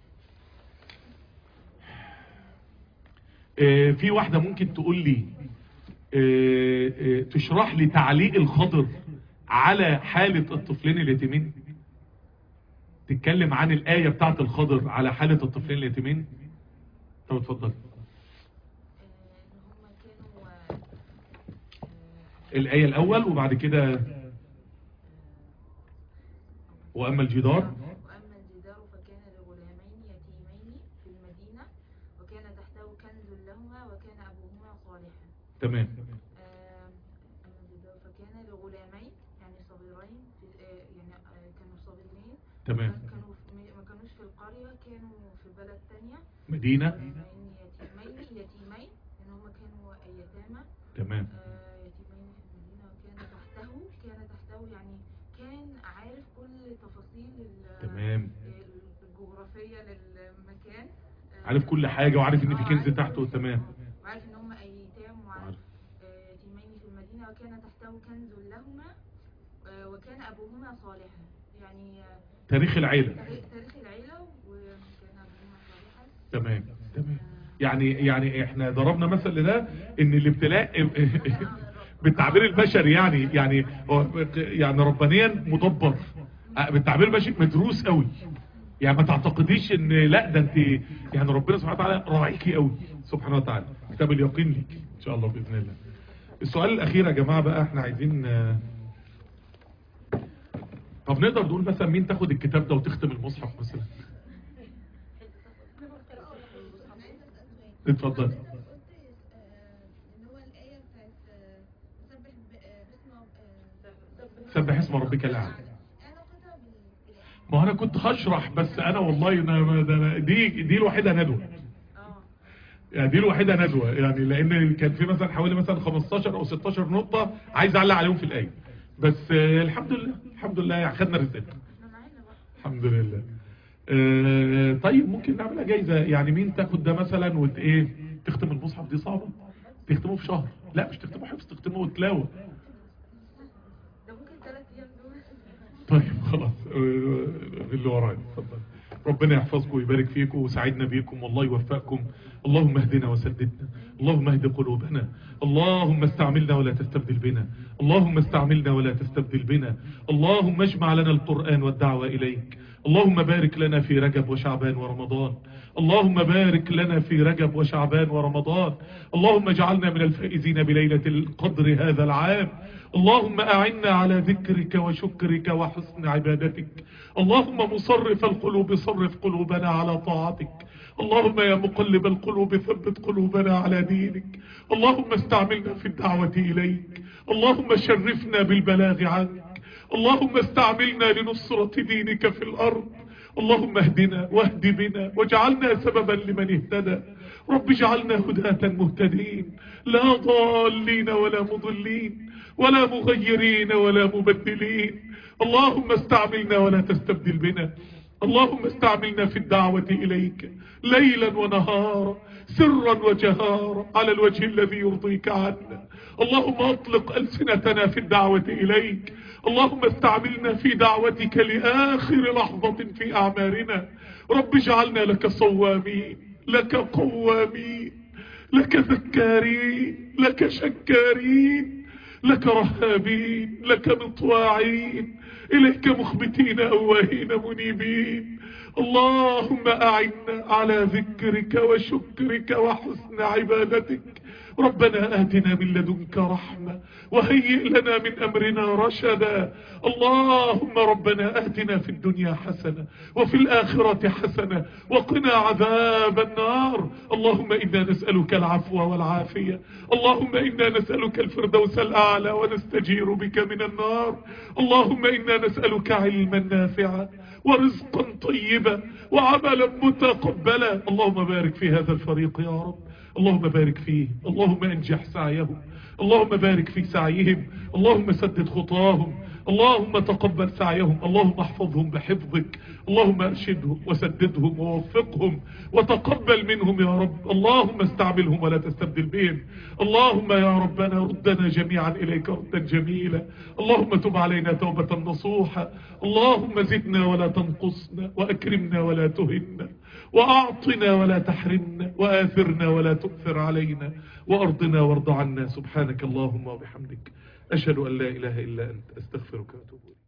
إيه، في واحدة ممكن تقول لي إيه، إيه، تشرح لي تعليق الخضر على حالة الطفلين اليتيمين تتكلم عن الآية بتاعت الخضر على حالة الطفلين اليتيمين طب اتفضل
آه، ان هم كانوا آه، آه،
الآية الأول وبعد كده وأما الجدار
وأما الجدار فكان لغلامين يتيمين في المدينة وكان تحته كنز لهما وكان أبوهما صالحا
تمام
آه، أما الجدار فكان لغلامين يعني صغيرين في آه، يعني آه، كانوا صغيرين
تمام
كانوا في ما كانوش في القرية كانوا في بلد تانية
مدينة
آه، إن يتيمين يتيمين إن هم كانوا يتامى
تمام
آه، يتيمين في المدينة وكان تحته كان تحته يعني كان عارف كل تفاصيل ال-
تمام
الجغرافية للمكان آه،
عارف كل حاجة وعارف إن في
آه،
كنز
عارف
تحته
كل-
تمام
آه، وعارف إن هم أيتام وعارف
عارف.
آه، يتيمين في المدينة وكان تحته كنز لهما آه، وكان أبوهما صالحا يعني آه،
تاريخ العيلة
تاريخ تاريخ العيلة وكان أبوهما صالحا
تمام تمام يعني يعني احنا ضربنا مثل لده ان الابتلاء بالتعبير البشري يعني يعني هو يعني ربانيا مدبر بالتعبير البشري مدروس قوي يعني ما تعتقديش ان لا ده انت يعني ربنا سبحانه وتعالى راعيكي قوي سبحانه وتعالى كتاب اليقين ليك ان شاء الله باذن الله السؤال الاخير يا جماعه بقى احنا عايزين آه، طب نقدر نقول مثلا مين تاخد الكتاب ده وتختم المصحف مثلا اتفضل
قلت ان هو الايه بتاعت آه، سبح ب- آه، باسم آه،
سبح اسم ربك الاعلى
ايه علاقتها بال
ما هو انا كنت هشرح بس انا والله أنا ده أنا دي دي الوحيده ندوه
اه
يعني دي الوحيده ندوه يعني لان كان في مثلا حوالي مثلا 15 او 16 نقطه عايز اعلق عليهم في الايه بس آه، الحمد لله الحمد لله يعني خدنا رزقنا
احنا معانا بقى
الحمد لله آه، طيب ممكن نعملها جايزه يعني مين تاخد ده مثلا وت ايه تختم المصحف دي صعبه تختمه في شهر لا مش تختمه حفظ تختمه تلاوه
ده ممكن ثلاث ايام دول
طيب خلاص آه، اللي ورايا اتفضل ربنا يحفظكم ويبارك فيكم وسعدنا بيكم والله يوفقكم اللهم اهدنا وسددنا اللهم اهد قلوبنا اللهم استعملنا ولا تستبدل بنا اللهم استعملنا ولا تستبدل بنا اللهم اجمع لنا القرآن والدعوة إليك اللهم بارك لنا في رجب وشعبان ورمضان اللهم بارك لنا في رجب وشعبان ورمضان اللهم اجعلنا من الفائزين بليلة القدر هذا العام اللهم أعنا على ذكرك وشكرك وحسن عبادتك اللهم مصرف القلوب صرف قلوبنا على طاعتك اللهم يا مقلب القلوب ثبت قلوبنا على دينك اللهم استعملنا في الدعوة إليك اللهم شرفنا بالبلاغ عنك اللهم استعملنا لنصرة دينك في الأرض اللهم اهدنا واهد بنا واجعلنا سببا لمن اهتدى رب اجعلنا هداة مهتدين لا ضالين ولا مضلين ولا مغيرين ولا مبدلين اللهم استعملنا ولا تستبدل بنا اللهم استعملنا في الدعوة إليك ليلا ونهارا سرا وجهارا على الوجه الذي يرضيك عنا اللهم اطلق ألسنتنا في الدعوة إليك اللهم استعملنا في دعوتك لآخر لحظة في أعمارنا رب اجعلنا لك صوامين لك قوامين لك ذكارين لك شكارين لك رهابين لك مطواعين إليك مخبتين أواهين منيبين اللهم أعنا على ذكرك وشكرك وحسن عبادتك ربنا آتنا من لدنك رحمة وهيئ لنا من أمرنا رشدا اللهم ربنا آتنا في الدنيا حسنة وفي الآخرة حسنة وقنا عذاب النار اللهم إنا نسألك العفو والعافية اللهم إنا نسألك الفردوس الأعلى ونستجير بك من النار اللهم إنا نسألك علما نافعا ورزقا طيبا وعملا متقبلا اللهم بارك في هذا الفريق يا رب اللهم بارك فيه اللهم انجح سعيهم اللهم بارك في سعيهم اللهم سدد خطاهم اللهم تقبل سعيهم اللهم احفظهم بحفظك اللهم ارشدهم وسددهم ووفقهم وتقبل منهم يا رب اللهم استعملهم ولا تستبدل بهم اللهم يا ربنا ردنا جميعا إليك ردا جميلا اللهم تب علينا توبة نصوحة اللهم زدنا ولا تنقصنا وأكرمنا ولا تهنا وأعطنا ولا تحرمنا وآثرنا ولا تؤثر علينا وأرضنا وارض عنا سبحانك اللهم وبحمدك أشهد أن لا إله إلا أنت أستغفرك وأتوب إليك